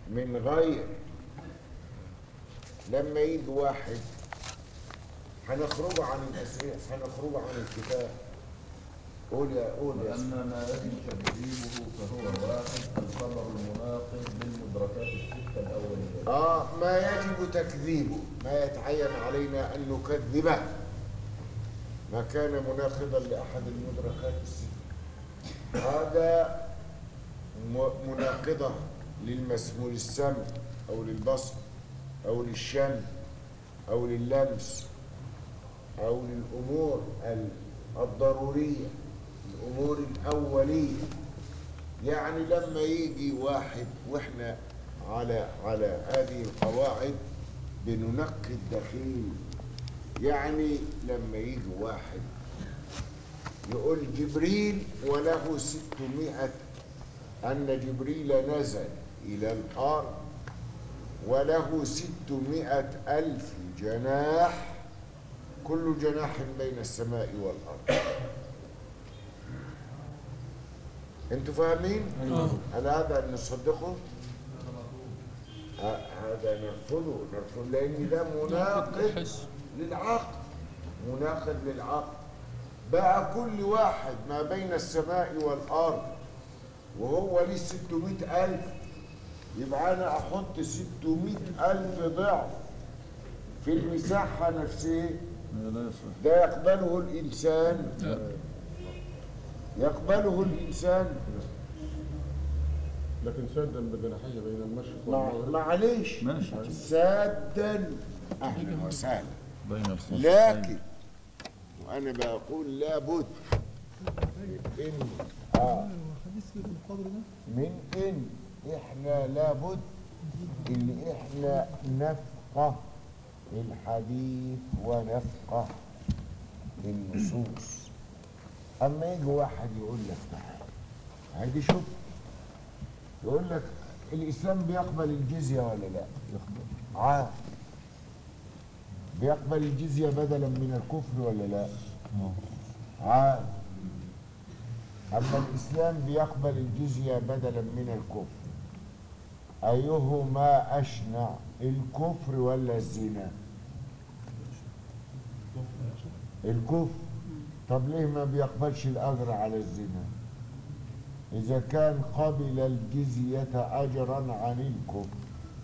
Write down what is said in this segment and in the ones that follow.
من غير لما يجي واحد هنخرج عن الأسئلة هنخرج عن الكتاب قول يا قول يا وأن ما يجب تكذيبه فهو واحد الخبر المناقض للمدركات الستة الأولية آه ما يجب تكذيبه ما يتعين علينا أن نكذبه ما كان مناقضا لأحد المدركات الست هذا م- مناقضة للمسموع للسمع أو للبصر أو للشم أو لللمس أو للأمور ال- الضرورية الأمور الأولية يعني لما يجي واحد واحنا على على هذه القواعد بننقي الدخيل يعني لما يجي واحد يقول جبريل وله ستمائة أن جبريل نزل إلى الأرض وله ستمائة ألف جناح كل جناح بين السماء والأرض انتوا فاهمين؟ هل هذا نصدقه؟ ه- هذا نرفضه نرفض لأن ده مناقض الحس. للعقل مناقض للعقل بقى كل واحد ما بين السماء والأرض وهو ليه 600 ألف يبقى أنا أحط 600 ألف ضعف في المساحة نفسها لا يصح ده يقبله الإنسان لا. يقبله الإنسان لكن سدا بجناحية بين المشرق مع- والمغرب معلش ماشي سادا أهلا وسهلا بين الخصمين لكن وأنا بقول لابد إن آه من إن إحنا لابد إن إحنا نفقه الحديث ونفقه النصوص أما يجي واحد يقول لك تعالى هيدي شوف يقول لك الإسلام بيقبل الجزية ولا لا؟ يقبل عاد بيقبل الجزية بدلا من الكفر ولا لا؟ عاد أما الإسلام بيقبل الجزية بدلا من الكفر أيهما أشنع الكفر ولا الزنا؟ الكفر طب ليه ما بيقبلش الأجر على الزنا؟ إذا كان قبل الجزية أجرا عن الكفر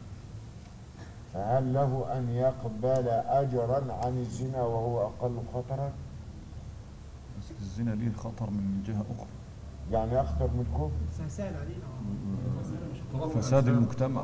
فهل له أن يقبل أجرا عن الزنا وهو أقل خطرا؟ بس الزنا ليه خطر من جهة أخرى يعني أخطر من الكفر؟ سهل علينا فساد المجتمع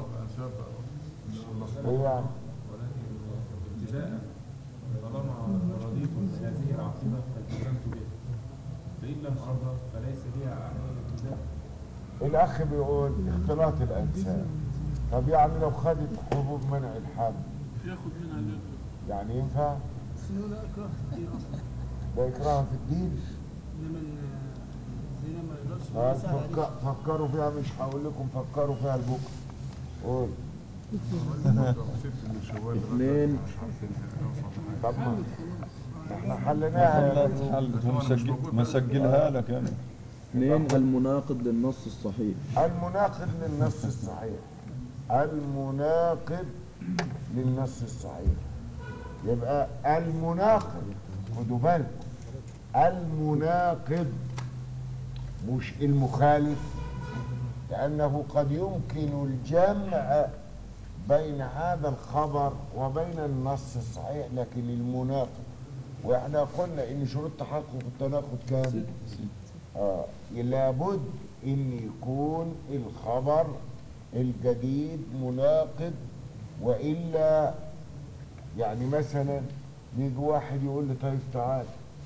إيه يعني؟ ابتداء طالما رضيتم بهذه العقيدة فالتزمت بها فإن لم أرضى فليس لي علي الالتزام الأخ بيقول اختلاط الأنساب طب يعني لو خدت حبوب منع الحمل ياخد منها اليد. يعني ينفع؟ بس هو لا إكراه في الدين أصلا ده إكراه في الدين؟ إنما الزنا ما يقدرش آه، سهل عليك. فك- فكروا فيها مش هقول لكم فكروا فيها لبكره قول ست من شوال اثنين طب ما احنا حليناها يا بني. حلت ومسجل مسجلها لك يعني اثنين المناقض للنص الصحيح المناقض للنص الصحيح المناقض للنص الصحيح يبقى المناقض خدوا بالكم المناقض مش المخالف لأنه قد يمكن الجمع بين هذا الخبر وبين النص الصحيح لكن المناقض واحنا قلنا ان شروط تحقق التناقض كام؟ آه لابد ان يكون الخبر الجديد مناقض والا يعني مثلا يجي واحد يقول لي طيب تعال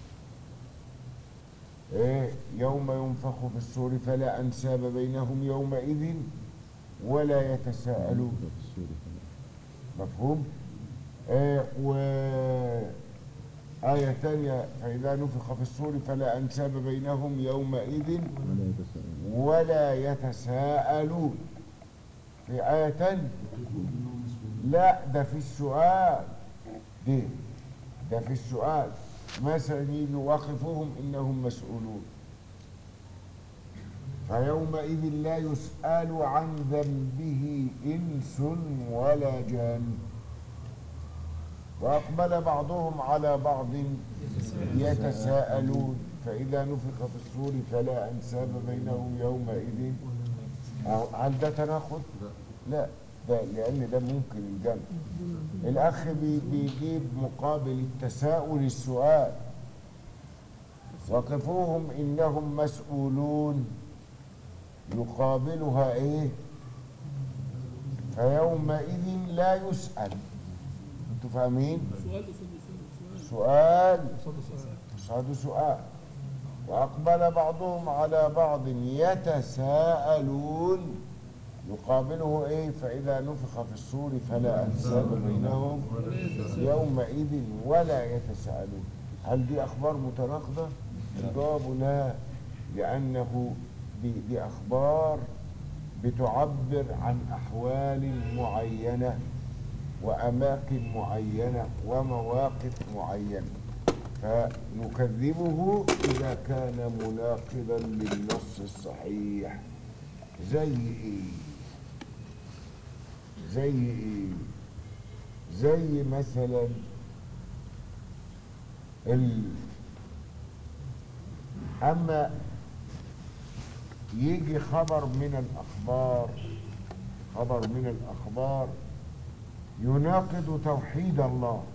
ايه يوم ينفخ في الصور فلا انساب بينهم يومئذ ولا يتساءلون مفهوم؟ آه و آية ثانية فإذا نفخ في الصور فلا أنساب بينهم يومئذ ولا يتساءلون في آية تانية لا ده في السؤال ده ده في السؤال مثلا يجي وقفوهم إنهم مسؤولون فيومئذ لا يسأل عن ذنبه إنس ولا جان وأقبل بعضهم على بعض يتساءلون فإذا نفخ في الصور فلا أنساب بينهم يومئذ أو- هل ده تناقض؟ لا ده لأن ده ممكن الجمع الأخ بي- بيجيب مقابل التساؤل السؤال وقفوهم إنهم مسؤولون يقابلها إيه؟ فيومئذ لا يسأل أنتوا فاهمين؟ سؤال قصاد سؤال سؤال قصاد سؤال وأقبل بعضهم على بعض يتساءلون يقابله إيه فإذا نفخ في الصور فلا أنساب بينهم يومئذ ولا يتساءلون هل دي أخبار متناقضة؟ الجواب لا لأنه دي, دي أخبار بتعبر عن أحوال معينة وأماكن معينة ومواقف معينة فنكذبه إذا كان مناقضا للنص الصحيح زي إيه؟ زي إيه؟ زي مثلا ال أما يجي خبر من الأخبار خبر من الأخبار يناقض توحيد الله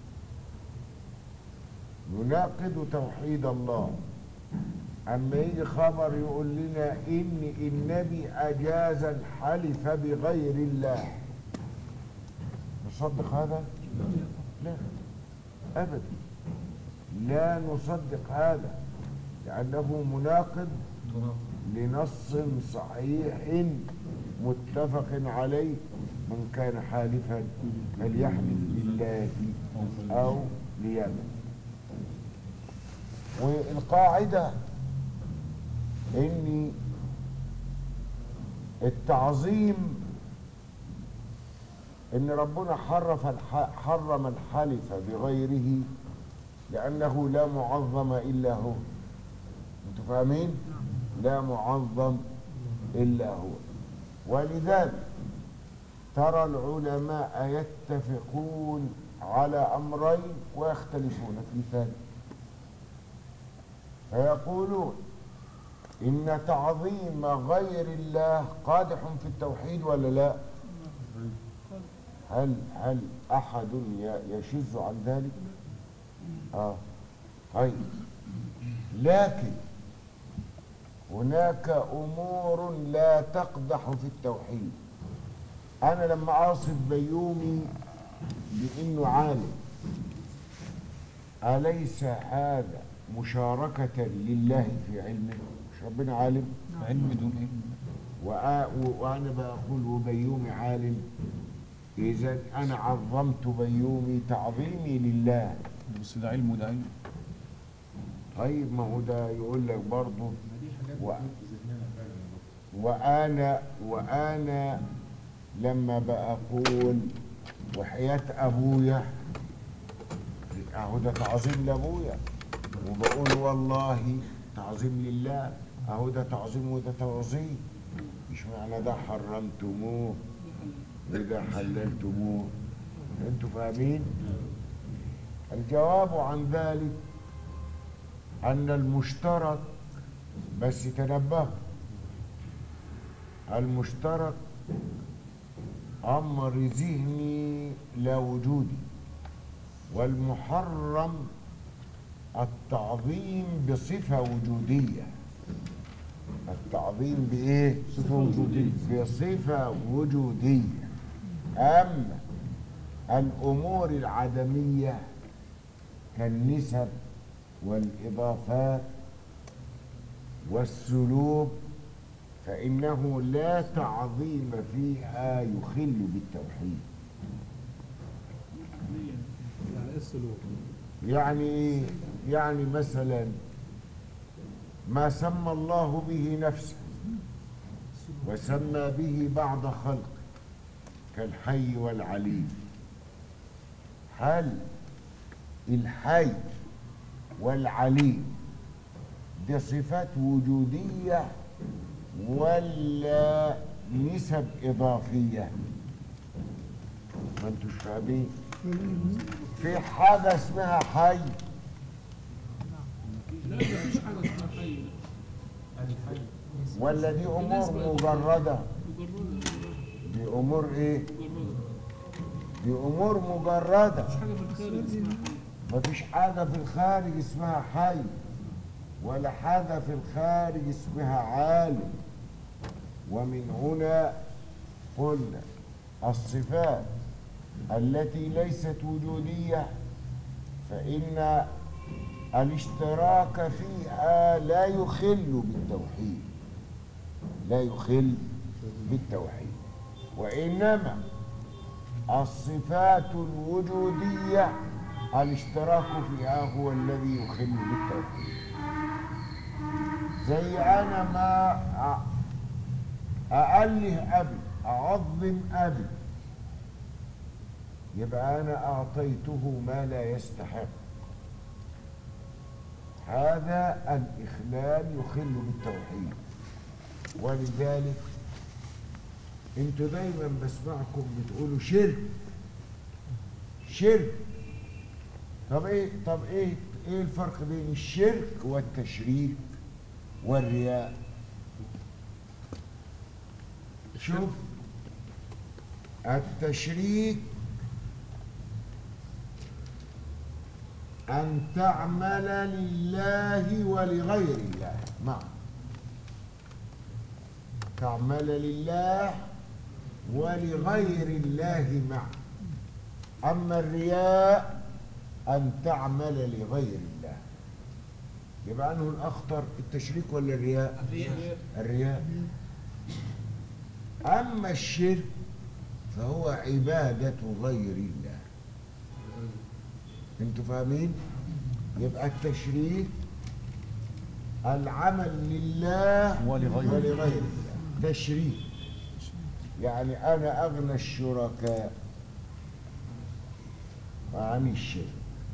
يناقض توحيد الله أما يجي خبر يقول لنا إن النبي أجاز الحلف بغير الله نصدق هذا؟ لا أبدا لا نصدق هذا لأنه مناقض لنص صحيح متفق عليه من كان حالفا فليحلف بالله أو ليمن والقاعدة إن التعظيم إن ربنا حرف الح... حرم الحلف بغيره لأنه لا معظم إلا هو أنتوا فاهمين؟ لا معظم إلا هو ولذلك ترى العلماء يتفقون على أمرين ويختلفون في ثاني فيقولون إن تعظيم غير الله قادح في التوحيد ولا لا هل هل أحد ي- يشذ عن ذلك آه طيب لكن هناك أمور لا تقدح في التوحيد أنا لما أصف بيومي بأنه عالم أليس هذا مشاركة لله في علمه مش ربنا عالم علم بدون علم وأ- و- وأنا بقول وبيومي عالم إذا أنا عظمت بيومي تعظيمي لله بس ده علم وده علم طيب ما هو ده يقول لك برضه ما دي حاجات و- بتدخل في ذهننا فعلا يا دكتور. وأنا وأنا لما بقول وحياة أبويا أهو ده تعظيم لأبويا وبقول والله تعظيم لله أهو ده تعظيم وده تعظيم مش معنى ده حرمتموه وده حللتموه انتوا فاهمين؟ الجواب عن ذلك أن المشترك بس تنبهوا المشترك أمر ذهني لا وجودي والمحرم التعظيم بصفة وجودية التعظيم بإيه؟ صفة وجودية بصفة وجودية أما الأمور العدمية كالنسب والإضافات والسلوك فإنه لا تعظيم فيها يخل بالتوحيد يعني ايه السلوك؟ يعني إيه؟ يعني مثلا ما سمى الله به نفسه وسمى به بعض خلقه كالحي والعليم هل الحي والعليم دي صفات وجودية ولا نسب إضافية ما انتوش فاهمين في حاجة اسمها حي لا مفيش حاجة اسمها حي الحي ولا دي أمور مجردة مجردة دي أمور إيه مجردة دي أمور مجردة مفيش حاجة في الخارج اسمها حي مفيش حاجة في الخارج اسمها حي ولا حاجة في الخارج اسمها عالم ومن هنا قلنا الصفات التي ليست وجودية فإن الاشتراك فيها لا يخل بالتوحيد لا يخل بالتوحيد وإنما الصفات الوجودية الاشتراك فيها هو الذي يخل بالتوحيد زي أنا ما أ- أأله أبي أعظم أبي يبقى أنا أعطيته ما لا يستحق هذا الإخلال يخل بالتوحيد ولذلك انتوا دايما بسمعكم بتقولوا شرك شرك طب ايه طب ايه ايه الفرق بين الشرك والتشريك والرياء شوف التشريك أن تعمل لله ولغير الله معا تعمل لله ولغير الله معا أما الرياء أن تعمل لغير الله يبقى أنه الأخطر التشريك ولا الرياء؟ الرياء الرياء أما الشرك فهو عبادة غير الله انتوا فاهمين؟ يبقى التشريك العمل لله ولغير ولغير الله تشريك يعني أنا أغنى الشركاء عن الشرك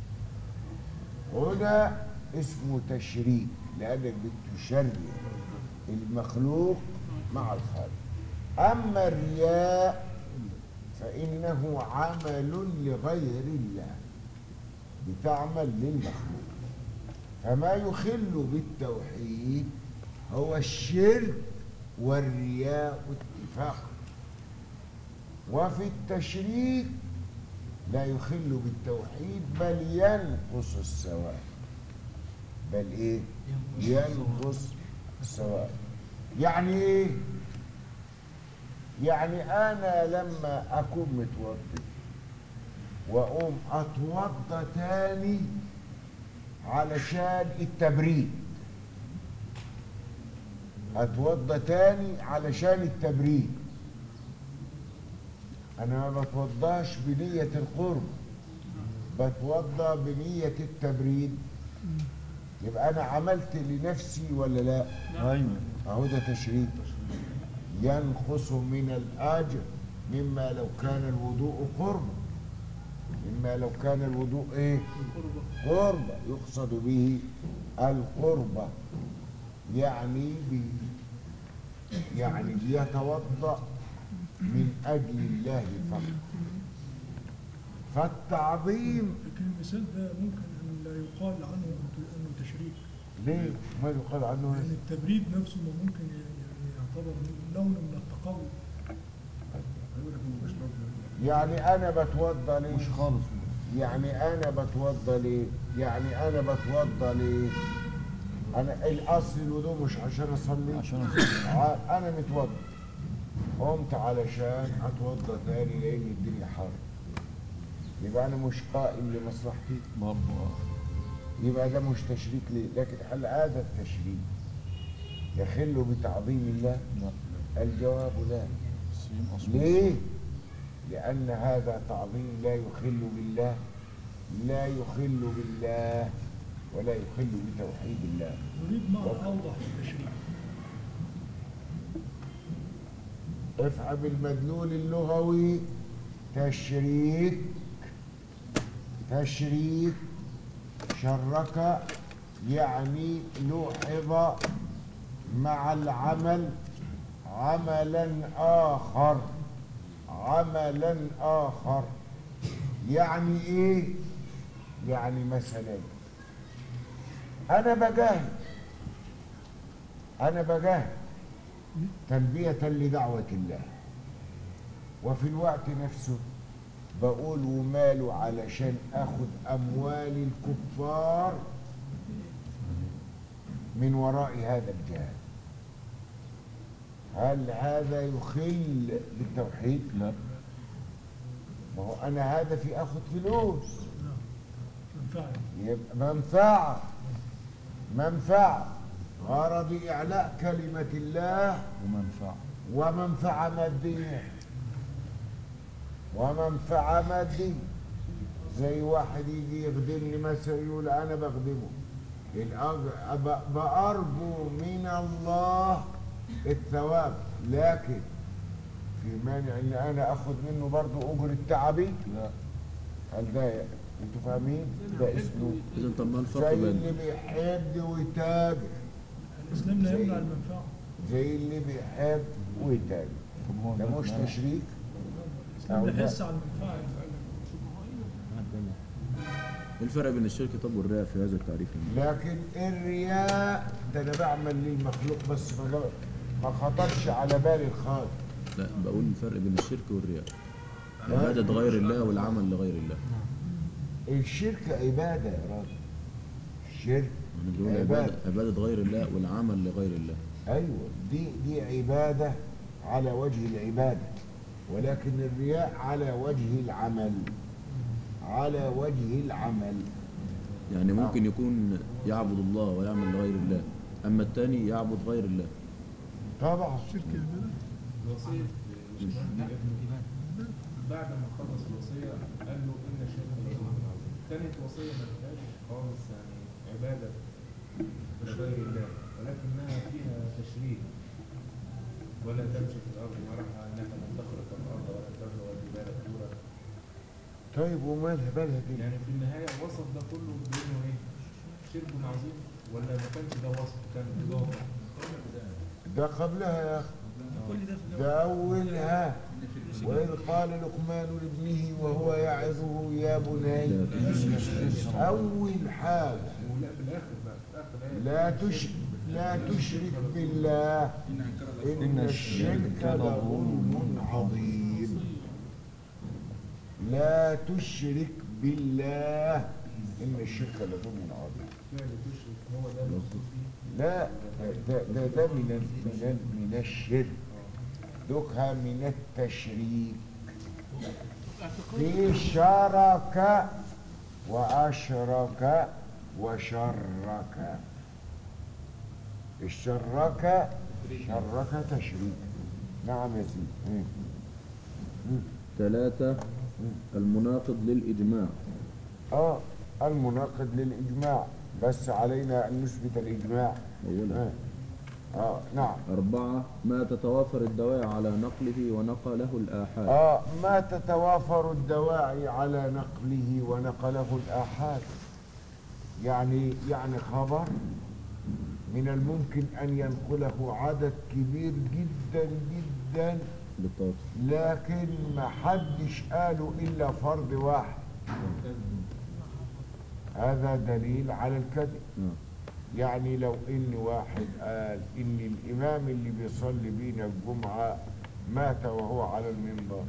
هنا اسمه تشريك لأنك بتشرك المخلوق مع الخالق أما الرياء فإنه عمل لغير الله بتعمل للمخلوق فما يخل بالتوحيد هو الشرك والرياء اتفاقا وفي التشريك لا يخل بالتوحيد بل ينقص السواء بل ايه ينقص السواء يعني ايه يعني انا لما اكون متوضي واقوم اتوضى تاني علشان التبريد اتوضى تاني علشان التبريد انا ما بتوضاش بنية القرب بتوضى بنية التبريد يبقى انا عملت لنفسي ولا لا ايوه اهو ده تشريك ينقص من الاجر مما لو كان الوضوء قربا مما لو كان الوضوء ايه القربة قربة يقصد به القربة يعني بي يعني بيتوضأ من أجل الله فقط فالتعظيم لكن المثال ده ممكن ان لا يقال عنه انه تشريك ليه ما يقال عنه لان التبريد نفسه ما ممكن يعني يعتبر لون من التقوى يعني أنا بتوضأ ليه مش خالص يعني أنا بتوضأ ليه يعني أنا بتوضأ ليه أنا الأصل الوضوء مش عشان أصلي عشان أصلي. ع- أنا متوضأ قمت علشان أتوضأ تاني لأن الدنيا حر يبقى أنا مش قائم لمصلحتي برضه يبقى ده مش تشريك ليه لكن هل هذا التشريك يخل بتعظيم الله لا الجواب لا السين اصلا ليه لأن هذا تعظيم لا يخل بالله لا يخل بالله ولا يخل بتوحيد الله نريد معنى اوضح للتشريك افعل بالمدلول اللغوي تشريك تشريك شرك يعني لوحظ مع العمل عملا آخر عملا آخر يعني إيه؟ يعني مثلا أنا بجاهد أنا بجاهد تلبية لدعوة الله وفي الوقت نفسه بقول وماله علشان اخد اموال الكفار من وراء هذا الجهاد هل هذا يخل بالتوحيد؟ لا ما هو انا هدفي اخد فلوس منفعة يبقى منفعة منفعة غرضي إعلاء كلمة الله ومنفعة ومنفعة مادية ومنفعة مادية زي واحد يجي يخدمني مثلا يقول أنا بخدمه الأجر أب- بأرجو من الله الثواب لكن في مانع إن أنا أخد منه برضو أجر تعبي لا هل ده أنتوا فاهمين؟ ده اسمه إذا طب ما الفرق زي بين اللي بيحب ويتاجر الإسلام لا زي- يمنع المنفعة زي اللي بيحب ويتاجر طب هو ده ده مش معنى. تشريك الإسلام أو بيحس لا. على المنفعة إيه الفرق بين الشرك طب والرياء في هذا التعريف لكن الرياء ده انا بعمل للمخلوق بس ما جا- ما خطرش على بالي الخالق لا بقول الفرق بين الشرك والرياء عبادة غير الله والعمل لغير الله الشرك عباده يا راجل الشرك أنا بقول عبادة عبادة غير الله والعمل لغير الله ايوه دي دي عباده على وجه العباده ولكن الرياء على وجه العمل على وجه العمل يعني ممكن يكون يعبد الله ويعمل لغير الله أما الثاني يعبد غير الله طبعا الوصية بعد ما خلص الوصية قال له إن الشرك لظلم عظيم. كانت وصية ما فيهاش خالص يعني عبادة لغير الله ولكنها فيها تشريك ولا تمشي في الأرض مرحا إنك لن تخرق الأرض ولا تبلغ الجبال طولا طيب ومالها بالها دي يعني في النهاية وصف ده كله بأنه إيه؟ شرك عظيم ولا ما كانش ده وصف كان إضافة ده قبلها يا اخي كل ده في ده أولها وإذ قال لقمان لابنه وهو يعظه يا بني أول حاجة ولا في الآخر بقى في آخر الآية لا تشرك لا تشرك بالله إن الشرك لظلم عظيم لا تشرك بالله إن الشرك لظلم عظيم فعل تشرك هو ده المقصود فيه لا ده ده, ده من ال- من ال- من الشرك دوكها من التشريك في شرك وأشرك وشرك الشرك شرك تشريك نعم يا سيدي مم. ثلاثة المناقض للإجماع اه المناقض للإجماع بس علينا أن نثبت الإجماع أولا آه. اه نعم أربعة ما تتوافر الدواعي على نقله ونقله الآحاد آه ما تتوافر الدواعي على نقله ونقله الآحاد يعني يعني خبر من الممكن أن ينقله عدد كبير جدا جدا بالتواتر لكن ما حدش قاله إلا فرد واحد هذا دليل على الكذب نعم يعني لو ان واحد قال ان الامام اللي بيصلي بينا الجمعه مات وهو على المنبر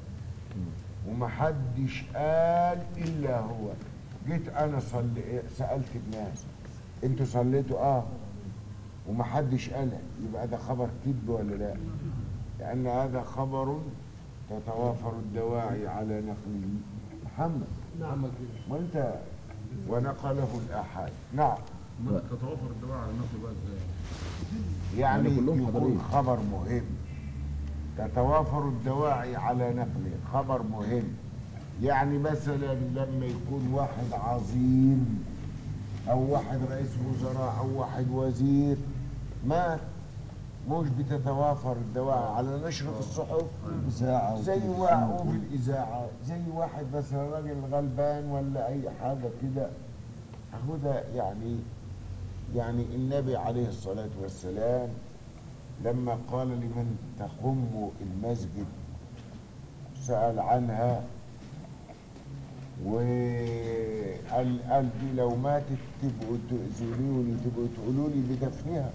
ومحدش قال الا هو جيت انا صلي سالت الناس انتوا صليتوا اه ومحدش قالها يبقى ده خبر كذب ولا لا لان هذا خبر تتوافر الدواعي على نقله محمد نعم وانت ونقله الاحاد نعم ما تتوافر الدواء على النقل بقى ازاي؟ يعني, يعني كلهم يكون حاضرين. خبر مهم تتوافر الدواعي على نقله خبر مهم يعني مثلا لما يكون واحد عظيم او واحد رئيس وزراء او واحد وزير مات مش بتتوافر الدواعي على نشر في الصحف إذاعة زي واحد وفي الإذاعة زي واحد مثلا راجل غلبان ولا أي حاجة كده هو ده يعني يعني النبي عليه الصلاة والسلام لما قال لمن تخم المسجد سأل عنها وقال قال دي لو ماتت تبقوا تؤذوني تبقوا تقولوا لي بدفنها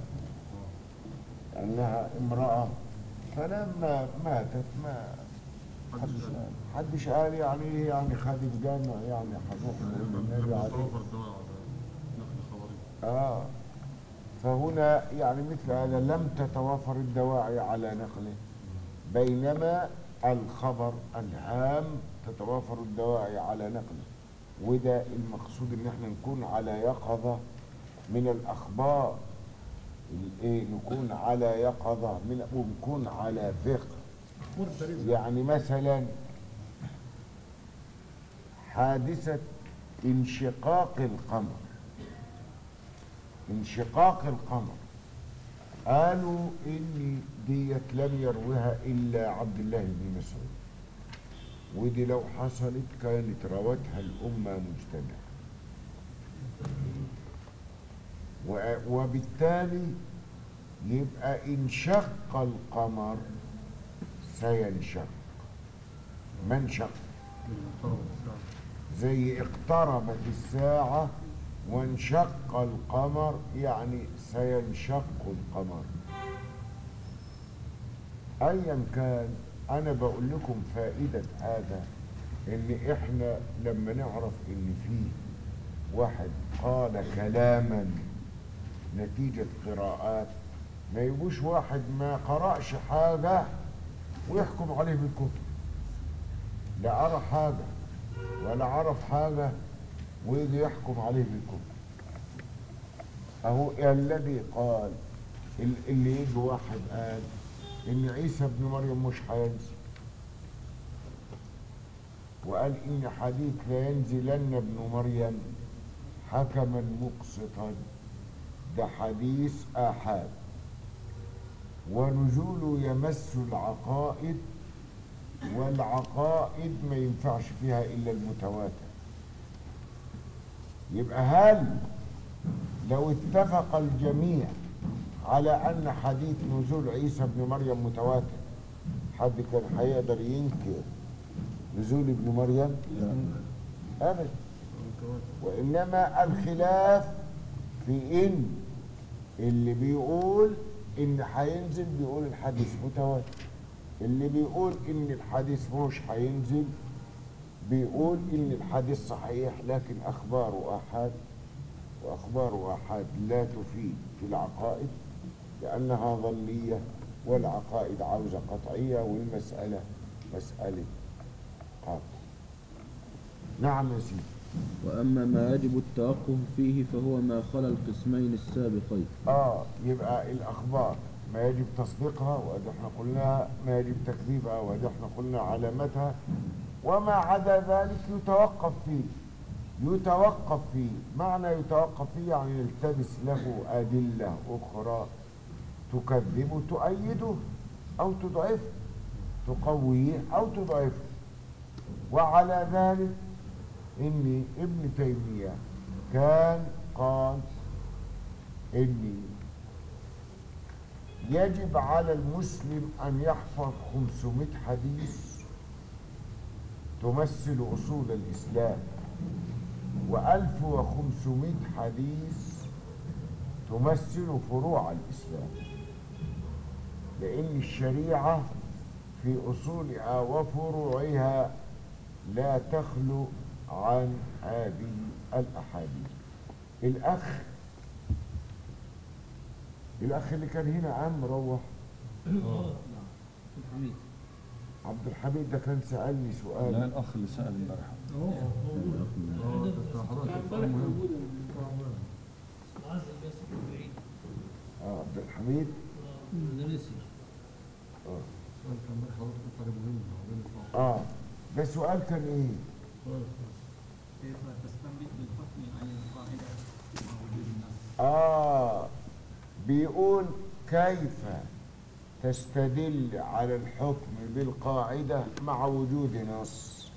انها امراه فلما ماتت ما حدش قال حدش قال يعني ايه يعني خدت جنة يعني هنروح نقول النبي عليه توفر الدواء على نقل خبري آه فهنا يعني مثل هذا لم تتوافر الدواعي على نقله بينما الخبر الهام تتوافر الدواعي على نقله وده المقصود ان احنا نكون على يقظة من الاخبار الايه نكون على يقظة من ونكون على فقه يعني مثلا حادثة انشقاق القمر انشقاق القمر قالوا ان ديت لم يروها الا عبد الله بن مسعود ودي لو حصلت كانت روتها الامه مجتمعه و- وبالتالي يبقى انشق القمر سينشق منشق طلب الساعة زي اقتربت الساعة وانشق القمر يعني سينشق القمر ايا كان انا بقول لكم فائدة هذا ان احنا لما نعرف ان في واحد قال كلاما نتيجة قراءات ما يبوش واحد ما قرأش حاجة ويحكم عليه بالكفر لا قرأ حاجة ولا عرف حاجة ويجي يحكم عليه بالكفر أهو الذي قال ال- اللي يجي واحد قال إن عيسى ابن مريم مش هينزل وقال إن حديث لا ينزلن ابن مريم حكما مقسطا ده حديث آحاد ونزوله يمس العقائد والعقائد ما ينفعش فيها إلا المتواتر يبقى هل لو اتفق الجميع على أن حديث نزول عيسى ابن مريم متواتر حد كان هيقدر ينكر نزول ابن مريم؟ أبدا وإنما الخلاف في إن اللي بيقول إن هينزل بيقول الحديث متواتر اللي بيقول إن الحديث مش هينزل بيقول إن الحديث صحيح لكن أخباره آحاد وأخبار آحاد لا تفيد في العقائد لأنها ظنية والعقائد عاوزة قطعية والمسألة مسألة قاطع نعم يا سيدي وأما ما يجب التوقف فيه فهو ما خلا القسمين السابقين اه يبقى الاخبار ما يجب تصديقها وادي احنا قلناها ما يجب تكذيبها وادي احنا قلنا علامتها وما عدا ذلك يتوقف فيه يتوقف فيه معنى يتوقف فيه يعني يلتبس له أدلة أخرى تكذبه تؤيده أو تضعفه تقويه أو تضعفه وعلى ذلك إن ابن تيمية كان قال إن يجب على المسلم أن يحفظ 500 حديث تمثل أصول الإسلام و1500 حديث تمثل فروع الإسلام لأن الشريعة في أصولها وفروعها لا تخلو عن هذه الأحاديث الأخ الأخ اللي كان هنا عم روح حميد عبد الحميد ده كان سألني لا سؤال الأخ اللي سأل امبارح اهو موجود اه ده بتاع حضرتك كان سؤال امبارح مهم موجود عزل بس بعيد آه عبد الحميد ده نسي سؤال كان امبارح حضرتك قلت عليه مهم عاوزين نسمعه. آه ده السؤال كان إيه؟ سؤال كيف تستنبط بالحكم عن القاعدة مع وجود الناس آه بيقول كيف تستدل على الحكم بالقاعدة مع وجود نص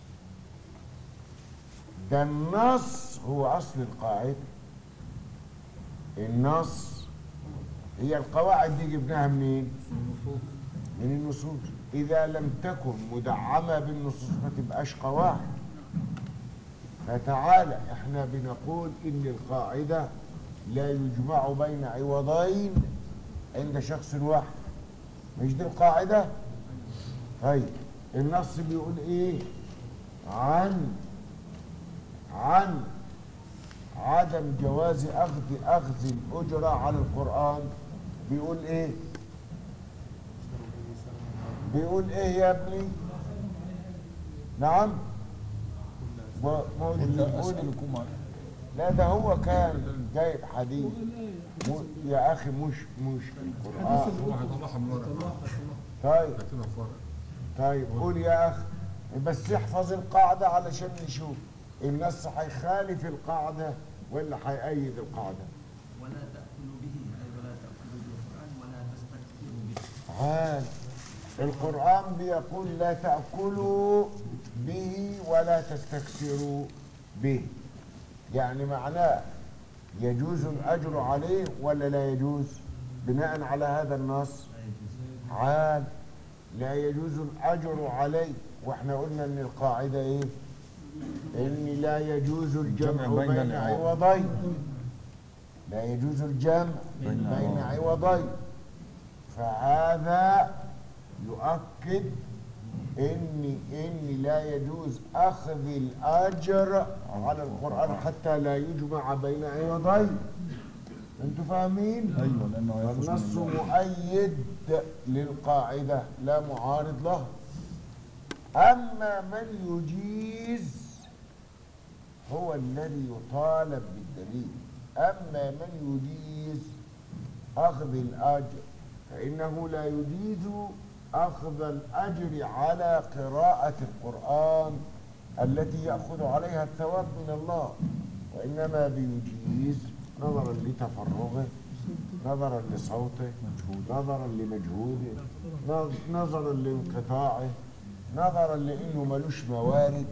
ده النص هو أصل القاعدة النص هي القواعد دي جبناها منين من النصوص اذا لم تكن مدعمه بالنصوص ما تبقاش قواعد فتعالى احنا بنقول ان القاعده لا يجمع بين عوضين عند شخص واحد مش دي القاعده طيب النص بيقول ايه عن عن عدم جواز اخذ اخذ الاجره على القران بيقول ايه بيقول ايه يا ابني نعم و- ما هو اللي قل بيقول أسألكم عن لا ده هو كان جايب حديث مو- يا اخي مش مش القران هو هيطلعها من ورا طيب كاتبها في ورا طيب قول يا اخي بس احفظ القاعده علشان نشوف النص هيخالف القاعده ولا هيأيد القاعده ولا تأكلوا به أي ولا تأكلوا بالقرآن ولا تستكثروا به عال القرآن بيقول لا تأكلوا به ولا تستكثروا به يعني معناه يجوز الأجر عليه ولا لا يجوز بناء على هذا النص عال لا يجوز الأجر عليه واحنا قلنا ان القاعدة ايه ان لا يجوز الجمع الجمع بين بين العوض. عوضين لا يجوز الجمع بين بين العوض. عوضين فهذا يؤكد ان ان لا يجوز اخذ الاجر على القران حتى لا يجمع بين عوضين انتوا فاهمين ايوه لانه هيخرج النص من الله. مؤيد للقاعده لا معارض له اما من يجيز هو الذي يطالب بالدليل اما من يجيز اخذ الاجر فانه لا يجيز اخذ الاجر على قراءه القران التي ياخذ عليها الثواب من الله وانما بيجيز نظرا لتفرغه نظرا لصوته نظرا لمجهوده نظ- نظرا لانقطاعه نظرا لانه ملوش موارد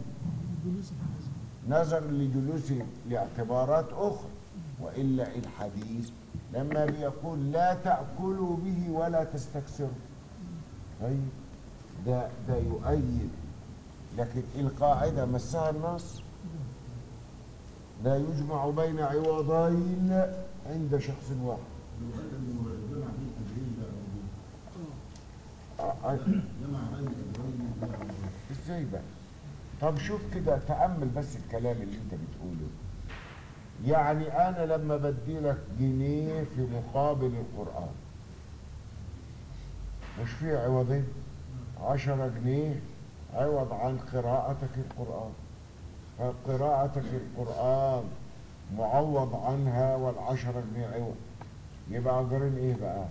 نظرا لجلوسه لاعتبارات اخرى والا الحديث لما بيقول لا تاكلوا به ولا تستكثروا طيب ده ده يؤيد لكن القاعده مسها النص لا يجمع بين عوضين عند شخص واحد آه، آه. ازاي بقى طب شوف كده تأمل بس الكلام اللي انت بتقوله يعني انا لما بدي لك جنيه في مقابل القرآن مش في عوضين عشرة جنيه عوض عن قراءتك القرآن فقراءتك القرآن معوض عنها والعشرة جنيه عوض يبقى أجرين ايه بقى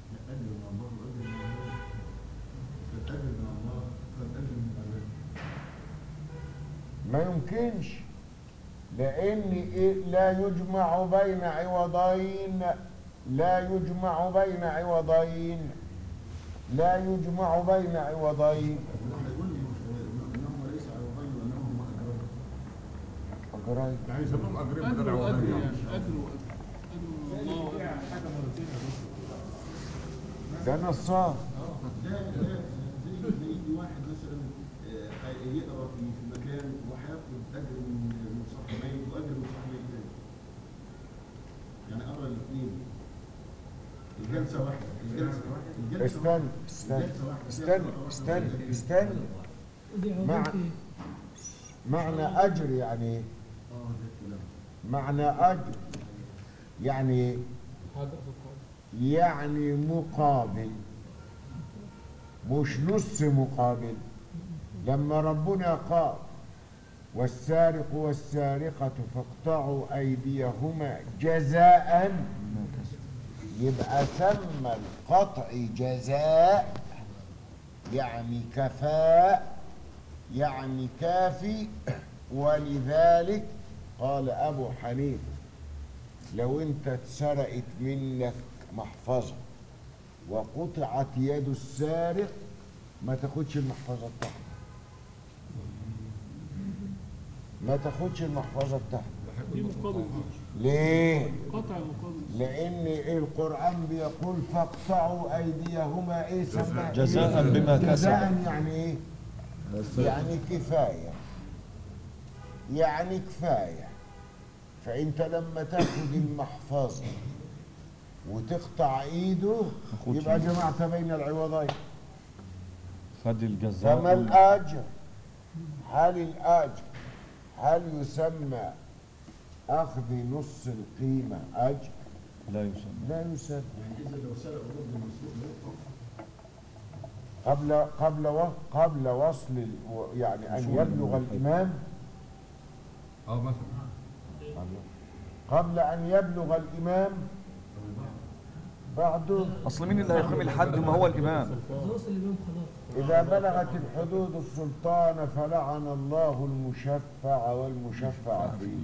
ما يمكنش لأن إيه لا يجمع بين عوضين لا يجمع بين عوضين لا يجمع بين عوضين أجرين يعني يسموهم اجرين بدل أجر وأجر عوضين يعني أجر وأجر أجر من الله يعني حاجه مرتين يا دكتور ده نصاب ده ده زي زي يجي واحد مثلا آه، يقرا في في مكان وهياخد اجر من من صاحبين واجر من صاحبين تاني. يعني قرا الاثنين الجلسه واحده الجلسه واحده الجلسه استنى استنى استنى استنى استنى دي مع- عوضات إيه؟ معنى أجر يعني إيه؟ اه ده الكلام معنى أجر يعني حاضر في القاعدة يعني مقابل مش نص مقابل لما ربنا قال والسارق والسارقة فاقطعوا أيديهما جزاء يبقى ثم القطع جزاء يعني كفاء يعني كافي ولذلك قال أبو حنيفة لو انت اتسرقت منك محفظة وقطعت يد السارق ما تاخدش المحفظة بتاعته ما تاخدش المحفظة بتاعته دي مقابل ليه؟ قطع مقابل لأن القرآن بيقول فاقطعوا أيديهما إيه سماه؟ جزاء بما كسبوا. جزاء يعني إيه؟ يعني كفاية يعني كفاية فأنت لما تاخد المحفظة وتقطع إيده أخوك يبقى جمعت بين العوضين خد الجزاء فما الأجر هل الأجر هل يسمى أخذ نص القيمة أجر؟ لا يسمى لا يسمى يعني اذا لو سرق ضد المسروق لا يوقف قبل قبل و- قبل وصل ال- و- يعني أن يبلغ الإمام اه مثلا قبل أن يبلغ الإمام بعده اصل مين اللي هيقيم الحد ما هو الامام خلاص الإمام خلاص إذا بلغت الحدود السلطان فلعن الله المشفع والمشفع فيه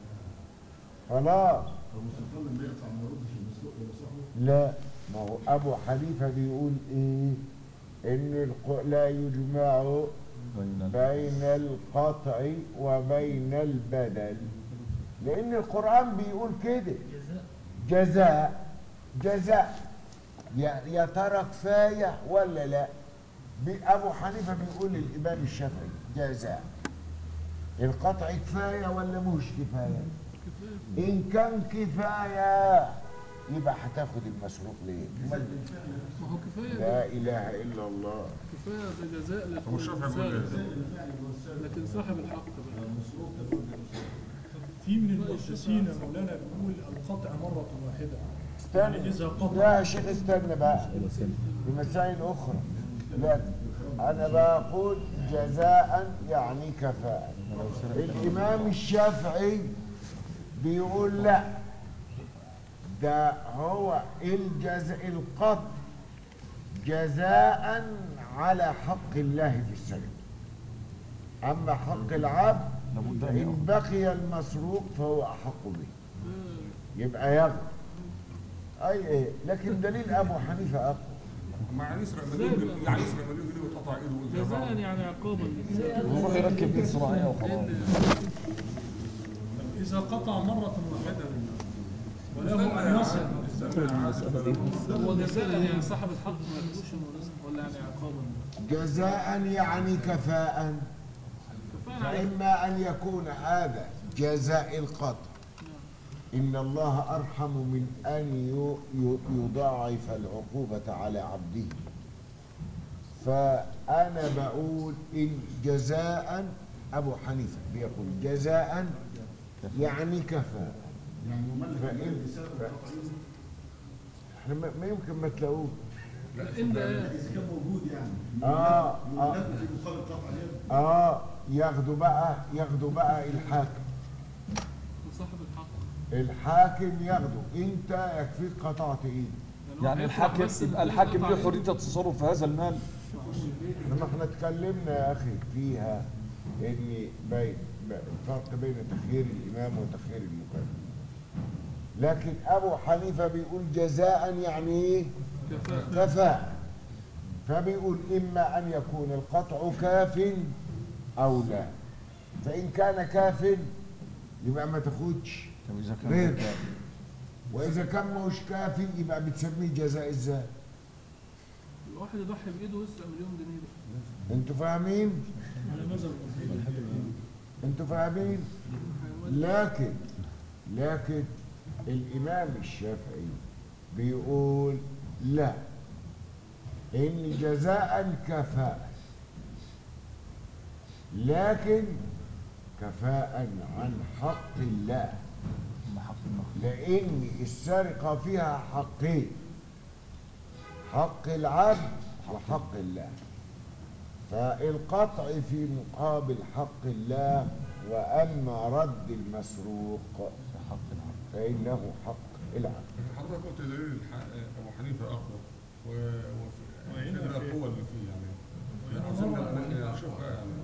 خلاص طب السلطان لما يقطع ما يردش المسروق ولا صاحبه لا ما هو أبو حنيفة بيقول إيه إن الق- لا يجمع بين ال- بين القطع وبين البدل لأن القرآن بيقول كده جزاء جزاء يا يا ترى كفاية ولا لا بي- أبو حنيفة بيقول للإمام الشافعي جزاء القطع كفاية ولا مش كفاية إن كان كفاية يبقى هتاخد المسروق ليه ما هو كفاية لا إله إلا الله كفاية ده جزاء هو الشافعي بيقول للسارق لكن صاحب الحق بقى المسروق تقول للمسروق في من المؤسسين يا مولانا بيقول القطع مرة واحدة استنى يعني إذا قطع لا يا شيخ استنى بقى بمسائل أخرى لا أنا بقول جزاء يعني كفاءة الإمام الشافعي بيقول لا ده هو الجزاء القطع جزاء على حق الله في السجن أما حق العبد لابد ان فإن يأخذ. بقي المسروق فهو أحق به يبقى ياخد أي إيه لكن دليل أبو حنيفة أقوى مع يسرق مليون جنيه يعني يسرق مليون جنيه ويتقطع ايده جزاء ويتقطع يعني عقابا للسارق ويروح يركب ايد صناعيه وخلاص إذا قطع مرة واحدة وله أن يصل هو جزاء يعني صاحب الحق ما ياخدوش ولا يعني عقابا جزاء يعني كفاء كفاية عليه فإما أن يكون هذا جزاء القطع إن الله أرحم من أن ي- ي- يضاعف العقوبة على عبده فأنا بقول إن جزاء أبو حنيفة بيقول جزاء يعني كفاء يعني يملك فإن- الذي سرق ف- وقطع ايده احنا ما ما يمكن ما تلاقوه إلا اذا كان موجود يعني آه، آه. يملك في مقابل قطع يد اه ياخدوا بقى ياخدوا بقى الحاكم صاحب الحق الحاكم ياخده انت يكفيك قطعت ايدك هو يعني هيطلع الحاكم بس يبقى بدون الحاكم قطع له يد. حريه التصرف في هذا المال لما احنا اتكلمنا يا اخي فيها ان بين ب- الفرق بين تخيير الامام وتخيير المكلف لكن ابو حنيفه بيقول جزاء يعني ايه كفاءة كفاء فبيقول اما ان يكون القطع كاف او لا فان كان كاف يبقى ما تاخدش طب اذا كان غير كده، واذا كان مش كافي يبقى بتسميه جزاء ازاي الواحد يضحي بإيده ويسرق مليون جنيه ده انتوا فاهمين على مذهب انتوا فاهمين لكن لكن الامام الشافعي بيقول لا ان جزاء كفاء لكن كفاء عن حق الله ما حق المخلوق. لان السرقه فيها حقين حق العبد وحق الله فالقطع في مقابل حق الله واما رد المسروق حق العبد فانه حق العبد حضرتك قلت دليل الح- ابو حنيفه اقوى و- وفي وهنا كده في- القوه اللي فيه يعني وهنا عاوزين مرة- نشوفها يعني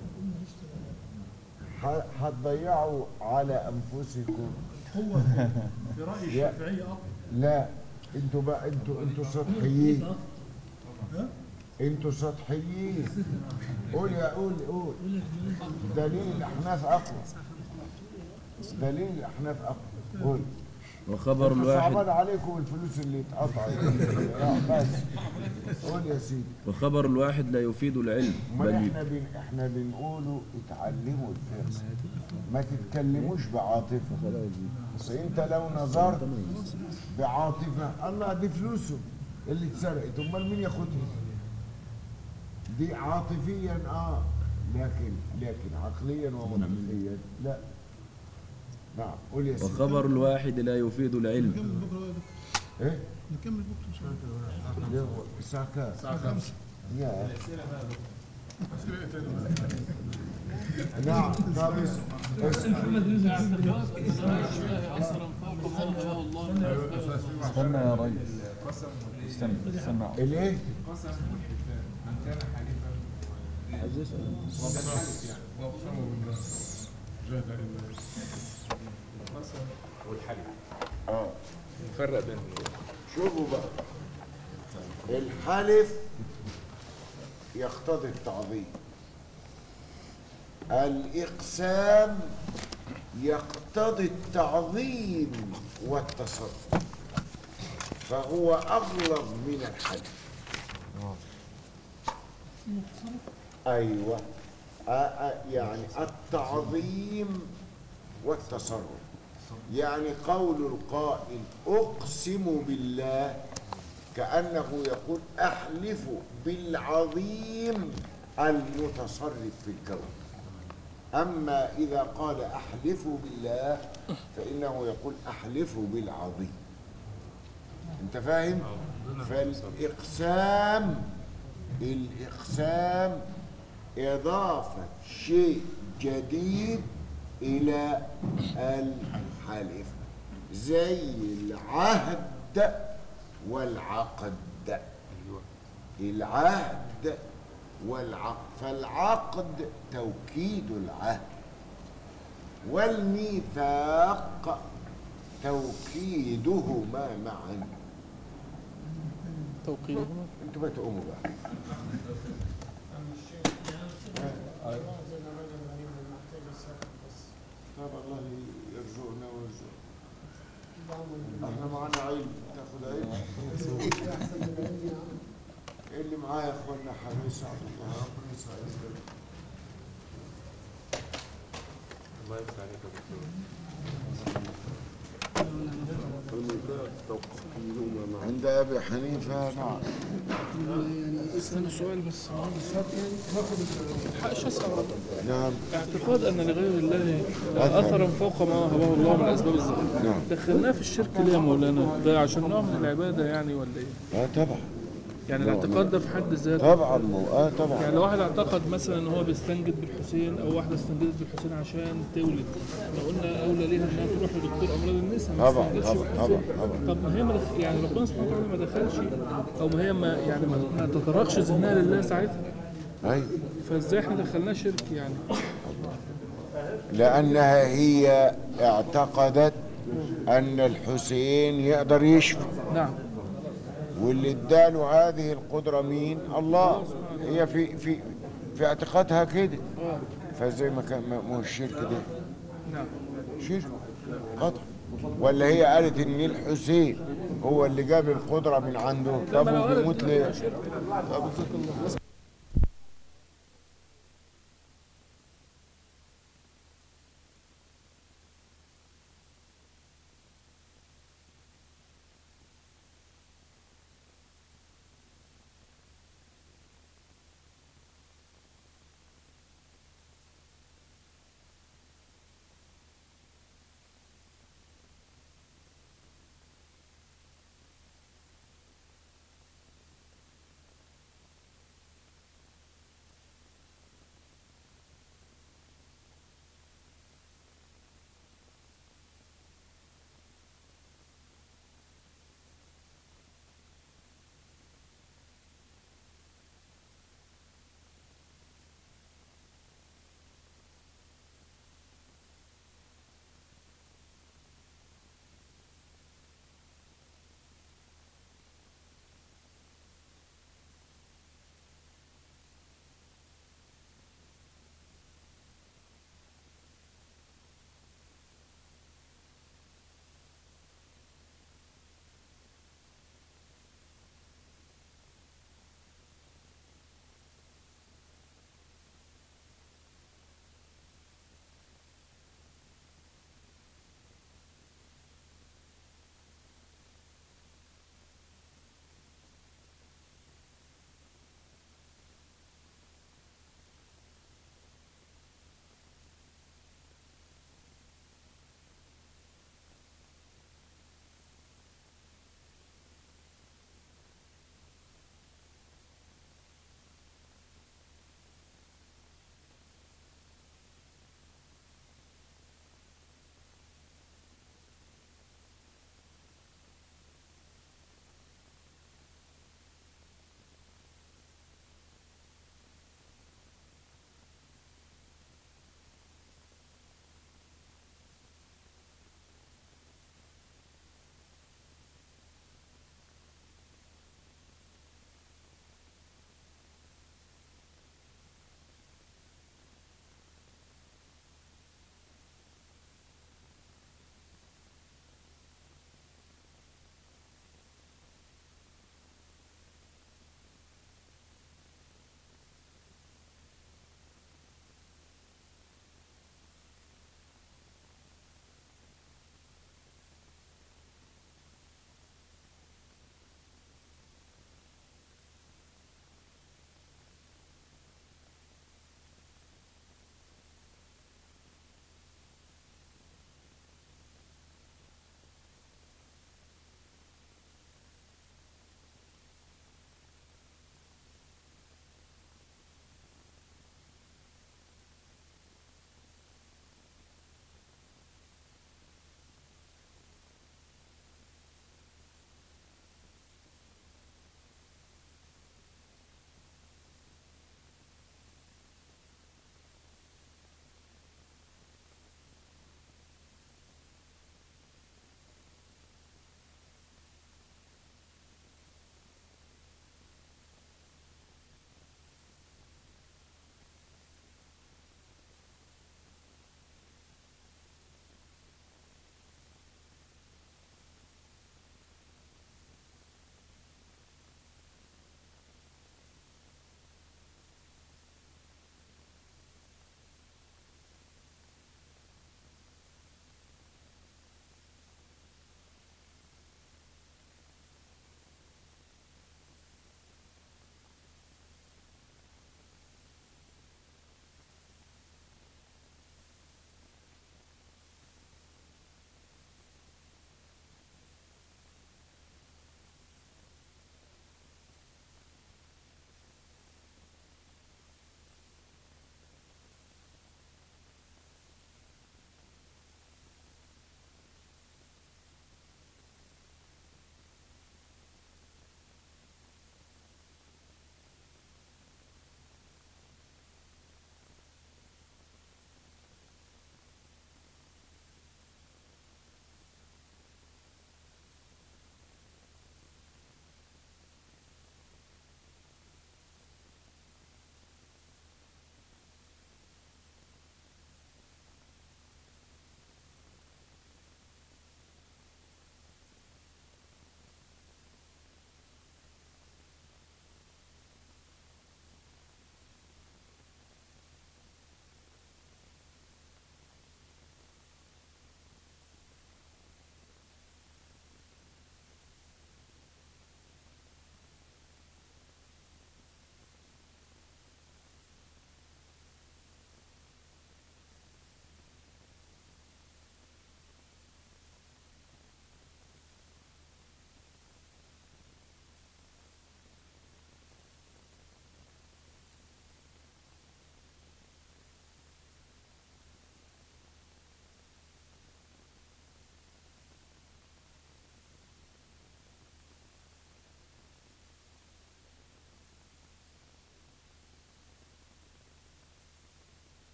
ح- هتضيعوا على انفسكم هو في رأي الشافعي أقوى لا انتوا بقى انتوا انتوا سطحيين ها؟ انتوا سطحيين قول يا قول قول دليل الاحناف اقوى دليل الاحناف اقوى قول وخبر انتوا الواحد صعبان عليكم الفلوس اللي اتقطعت لا، بس قول يا سيدي وخبر الواحد لا يفيد العلم امال بل احنا بن... احنا بنقوله اتعلموا الفقه ما تتكلموش بعاطفه بس انت لو نظرت بعاطفه الله دي فلوسه اللي اتسرقت امال مين ياخدها دي عاطفيا اه لكن لكن عقليا ومنطقيا لا نعم قول يا سيدي وخبر الواحد لا يفيد العلم نكمل بكره يا دكتور ايه نكمل بكره ان شاء الله ليه هو الساعه كام الساعه 5 يا نعم طب اسمع محمد رزق اعتقاد الله عصرا فوق ما هواه الله من الأسباب. استنى يا ريس القسم والإيه؟ استنى استنى الايه القسم والحلفان من كان حالفا وكالحلف يعني واقسموا بالله جهد الا القسم والحلف اه نفرق بين شوفوا بقى الحلف يقتضي التعظيم الإقسام يقتضي التعظيم والتصرف فهو أغلظ من الحلف أيوة آه آه يعني التعظيم والتصرف يعني قول القائل أقسم بالله كأنه يقول أحلف بالعظيم المتصرف في الكون أما إذا قال أحلف بالله فإنه يقول أحلف بالعظيم أنت فاهم؟ فالإقسام الإقسام إضافة شيء جديد إلى الحلف زي العهد والعقد العهد والعقد فالعقد توكيد العهد والميثاق توكيدهما معا توقيتهما انتوا بقى تقوموا بقى طب الله يرزقنا ويرزقنا احنا معانا علم تاخد علم اللي معايا يا اخوانا حميس عبد الله ربنا يسعدك الله يفتح عليك يا دكتور عند ابي حنيفه نعم استنى سؤال بس حقش اسال نعم اعتقاد ان لغير الله اثرا فوق ما وهبه الله من اسباب الزهر نعم دخلناه في الشرك ليه يا مولانا ده عشان نوع من العباده يعني ولا ايه اه طبعا يعني الاعتقاد ده في حد ذاته طبعا مو اه طبعا يعني لو واحد اعتقد مثلا ان هو بيستنجد بالحسين او واحده استنجدت بالحسين عشان تولد احنا قلنا اولى ليها انها تروح لدكتور امراض النساء ما طبعا تستنجدش طبعا طبعا بالحسين طبعا طب ما هي ما دخ... يعني ربنا سبحانه وتعالى ما دخلش او ما هي ما يعني ما, ما تطرقش ذهنها لله ساعتها ايوه فازاي احنا دخلناه شرك يعني لانها هي اعتقدت ان الحسين يقدر يشفي نعم واللي اداله هذه القدرة مين؟ الله هي في في في اعتقادها كده فزي ما كان ما هو الشرك ده نعم شرك قطع ولا هي قالت ان الحسين هو اللي جاب القدرة من عنده طب ما لو قالت وبيموت ليه؟ شرك طب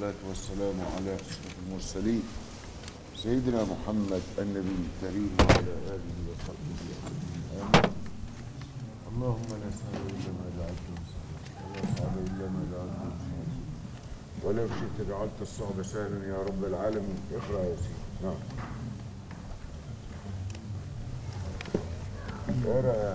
والصلاة والسلام على أشرف المرسلين سيدنا محمد النبي الكريم وعلى آله وصحبه أجمعين اللهم لا سهل إلا ما جعلته سهلا ولا صعب إلا ما جعلته سهلا ولو شئت جعلت الصعب سهلا يا رب العالمين اقرأ يا سيدي نعم اقرأ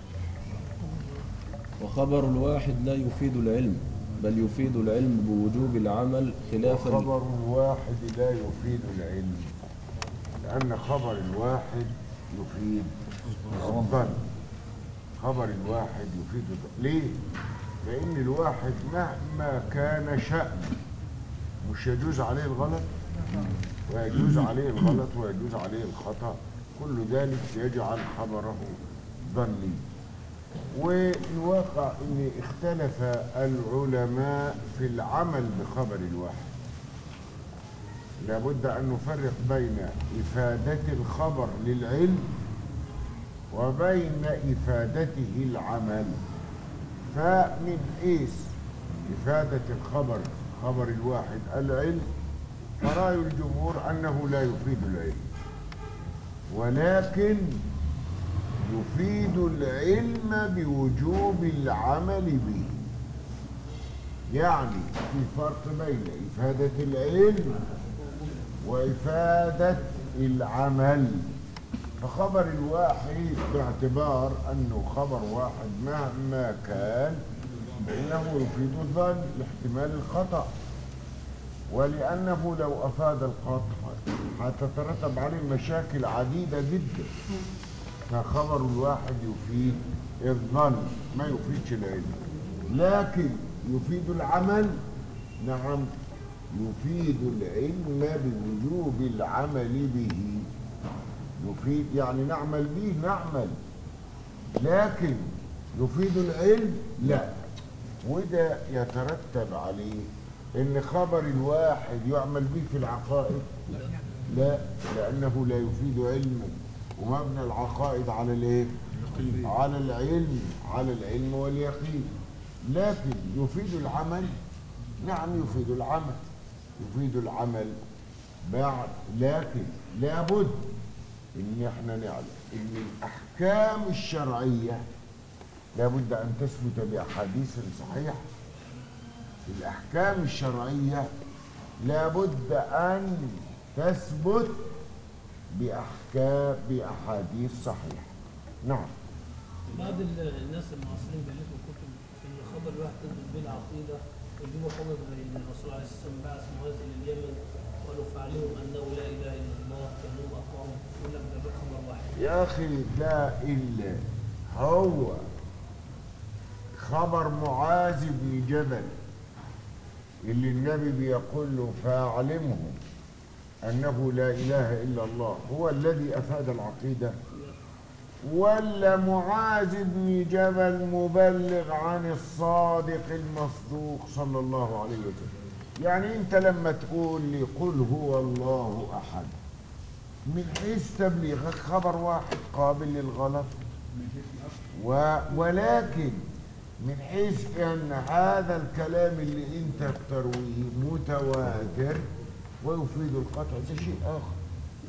وخبر الواحد لا يفيد العلم بل يفيد العلم بوجوب العمل خلافا خبر الواحد لا يفيد العلم لأن خبر الواحد يفيد الظن خبر الواحد يفيد الظن ليه؟ لأن الواحد مهما كان شأن مش يجوز عليه الغلط ويجوز عليه الغلط ويجوز عليه الخطأ كل ذلك يجعل خبره ظني والواقع ان اختلف العلماء في العمل بخبر الواحد لابد ان نفرق بين افادة الخبر للعلم وبين افادته العمل فمن حيث افادة الخبر خبر الواحد العلم فرأي الجمهور انه لا يفيد العلم ولكن يفيد العلم بوجوب العمل به يعني في فرق بين إفادة العلم وإفادة العمل فخبر الواحد باعتبار أنه خبر واحد مهما كان فإنه يفيد الظن لاحتمال الخطأ ولأنه لو أفاد القطع هتترتب عليه مشاكل عديدة جدا فخبر الواحد يفيد الظن ما يفيدش العلم لكن يفيد العمل نعم يفيد العلم بوجوب العمل به يفيد يعني نعمل به نعمل لكن يفيد العلم لا وده يترتب عليه ان خبر الواحد يعمل به في العقائد لا لانه لا يفيد علما ومبنى العقائد على الايه على العلم على العلم واليقين لكن يفيد العمل نعم يفيد العمل يفيد العمل بعد لكن لابد ان احنا نعلم ان الاحكام الشرعيه لابد ان تثبت باحاديث صحيحه الاحكام الشرعيه لابد ان تثبت بأحكام بأحاديث صحيحة نعم بعض ال- الناس المعاصرين بيألفوا كتب في خبر الواحد تثبت به العقيدة ويجيبوا خبر زي ان الرسول عليه الصلاة والسلام بعث معاذ إلى اليمن وقالوا فاعلمهم أنه لا إله إلا الله كأنهم أقوام يقول لك ده خبر واحد يا أخي لا إلا هو خبر معاذ بن جبل اللي النبي بيقول له فاعلمهم أنه لا إله إلا الله هو الذي أفاد العقيدة ولا معاذ بن جبل مبلغ عن الصادق المصدوق صلى الله عليه وسلم يعني أنت لما تقول لي قل هو الله أحد من حيث تبليغك خبر واحد قابل للغلط و ولكن من حيث أن هذا الكلام اللي أنت بترويه متواتر ويفيد القطع ده شيء آخر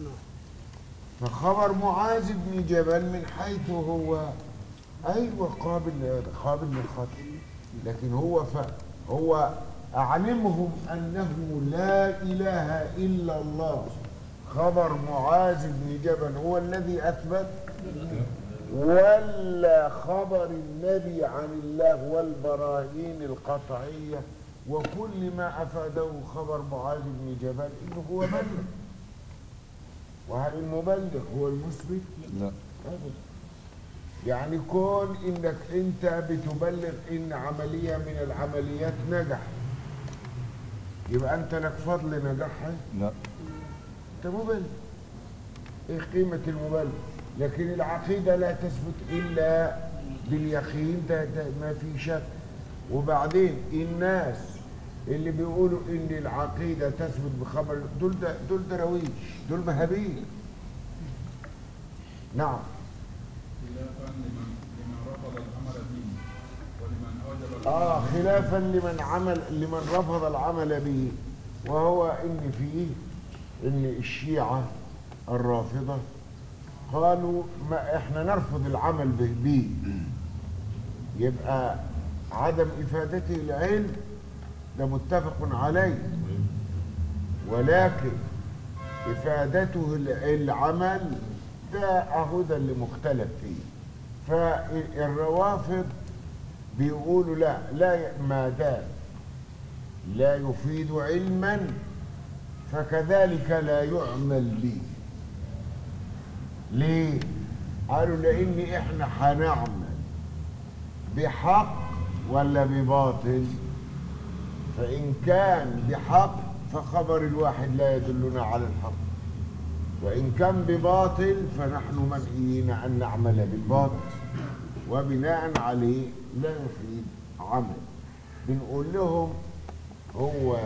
فخبر معاذ بن جبل من حيث هو أيوة قابل لهذا قابل للخطأ لكن هو ف هو أعلمهم أنه لا إله إلا الله خبر معاذ بن جبل هو الذي أثبت ولا خبر النبي عن الله والبراهين القطعية وكل ما أفاده خبر معاذ بن جبل إنه هو بلغ وهل المبلغ هو المثبت؟ لا أبدا يعني كون إنك أنت بتبلغ إن عملية من العمليات نجح يبقى أنت لك فضل نجاحها لا أنت مبلغ إيه قيمة المبلغ؟ لكن العقيدة لا تثبت إلا باليقين ده, ده ما في شك وبعدين الناس اللي بيقولوا ان العقيده تثبت بخبر دول ده دول درويش دول مهابيل نعم خلافا لمن لمن رفض العمل به ولمن اوجب اه خلافا لمن عمل لمن رفض العمل به وهو إن فيه إن الشيعة الرافضة قالوا ما إحنا نرفض العمل به به يبقى عدم إفادته العلم ده متفق عليه ولكن إفادته الع- العمل ده أهو ده اللي مختلف فيه فالروافض بيقولوا لا لا ي- ما دام لا يفيد علما فكذلك لا يعمل به ليه قالوا لان احنا هنعمل بحق ولا بباطل فان كان بحق فخبر الواحد لا يدلنا على الحق وان كان بباطل فنحن منهيين ان نعمل بالباطل وبناء عليه لا يفيد عمل بنقول لهم هو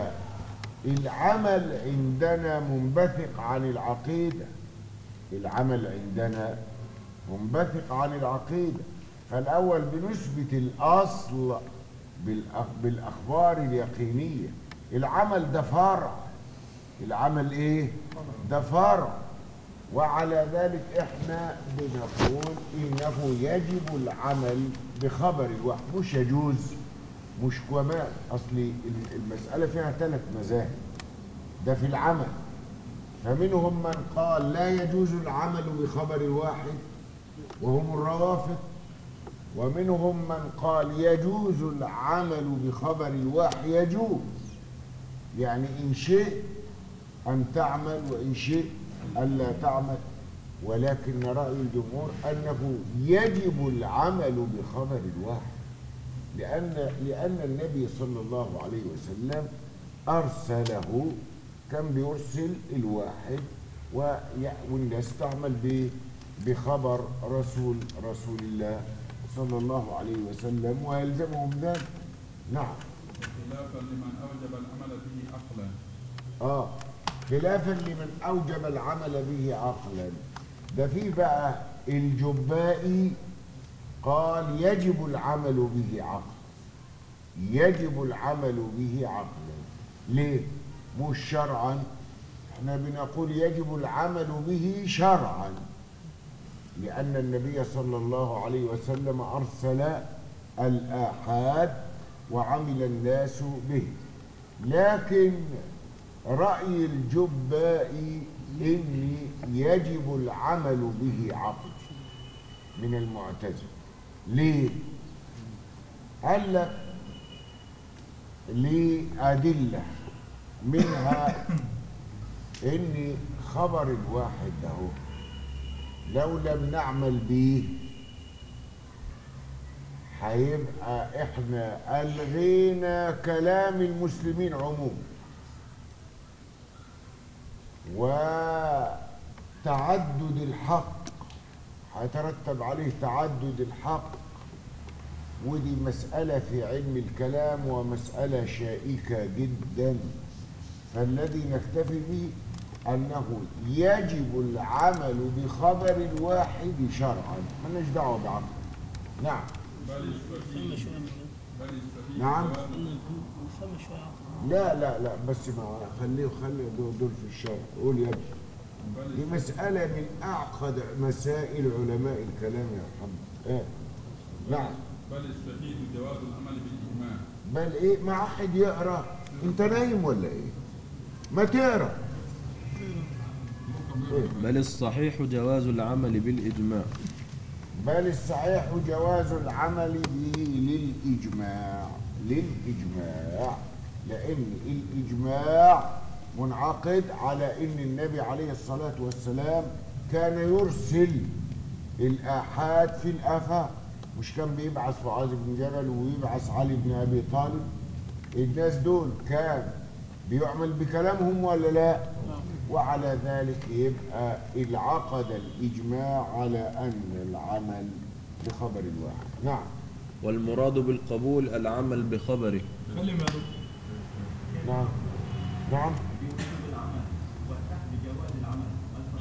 العمل عندنا منبثق عن العقيدة العمل عندنا منبثق عن العقيدة فالأول بنثبت الأصل بالأخ- بالأخبار اليقينية العمل ده فرع العمل إيه؟ ده فرع وعلى ذلك احنا بنقول انه يجب العمل بخبر الوحي مش يجوز مش كمان اصل ال- المساله فيها ثلاث مذاهب ده في العمل فمنهم من قال لا يجوز العمل بخبر الواحد وهم الروافض ومنهم من قال يجوز العمل بخبر الواحد يجوز يعني ان شئت أن تعمل وإن شئت ألا تعمل ولكن رأي الجمهور أنه يجب العمل بخبر الواحد لأن لأن النبي صلى الله عليه وسلم أرسله كان بيرسل الواحد وي- والناس تعمل ب- بخبر رسول رسول الله صلى الله عليه وسلم ويلزمهم ذلك نعم خلافا لمن اوجب العمل به عقلا اه خلافا لمن اوجب العمل به عقلا ده في بقى الجبائي قال يجب العمل به عقلا يجب العمل به عقلا ليه مش شرعا احنا بنقول يجب العمل به شرعا لأن النبي صلى الله عليه وسلم أرسل الآحاد وعمل الناس به لكن رأي الجباء إن يجب العمل به عقل من المعتزلة ليه؟ قال لك لأدلة منها إن خبر الواحد ده لو لم نعمل به هيبقى احنا الغينا كلام المسلمين عموما وتعدد الحق هيترتب عليه تعدد الحق ودي مسألة في علم الكلام ومسألة شائكة جدا فالذي نكتفي به أنه يجب العمل بخبر الواحد شرعا مالناش دعوة بعقل نعم بل يستفيد سمى شوية من بل يستفيد نعم. جواز سمى شوية عقل. لا لا لا بس ما خليه خلي دول دول في الشرع قول يا ابني بل دي مسألة من أعقد مسائل علماء الكلام يا محمد إيه؟ نعم بل يستفيد جواز العمل بالإجماع بل إيه ما حد يقرأ أنت نايم ولا إيه؟ ما تقرأ إيه؟ بل الصحيح جواز العمل بالإجماع بل الصحيح جواز العمل به للإجماع للإجماع لأن الإجماع منعقد على أن النبي عليه الصلاة والسلام كان يرسل الآحاد في الآفاق مش كان بيبعث معاذ بن جبل ويبعث علي بن أبي طالب الناس دول كان بيعمل بكلامهم ولا لا وعلى ذلك يبقى العقد الإجماع على أن العمل بخبر الواحد نعم والمراد بالقبول العمل بخبره خلي ما دكتور نعم نعم بوجوب العمل وبجواز العمل ما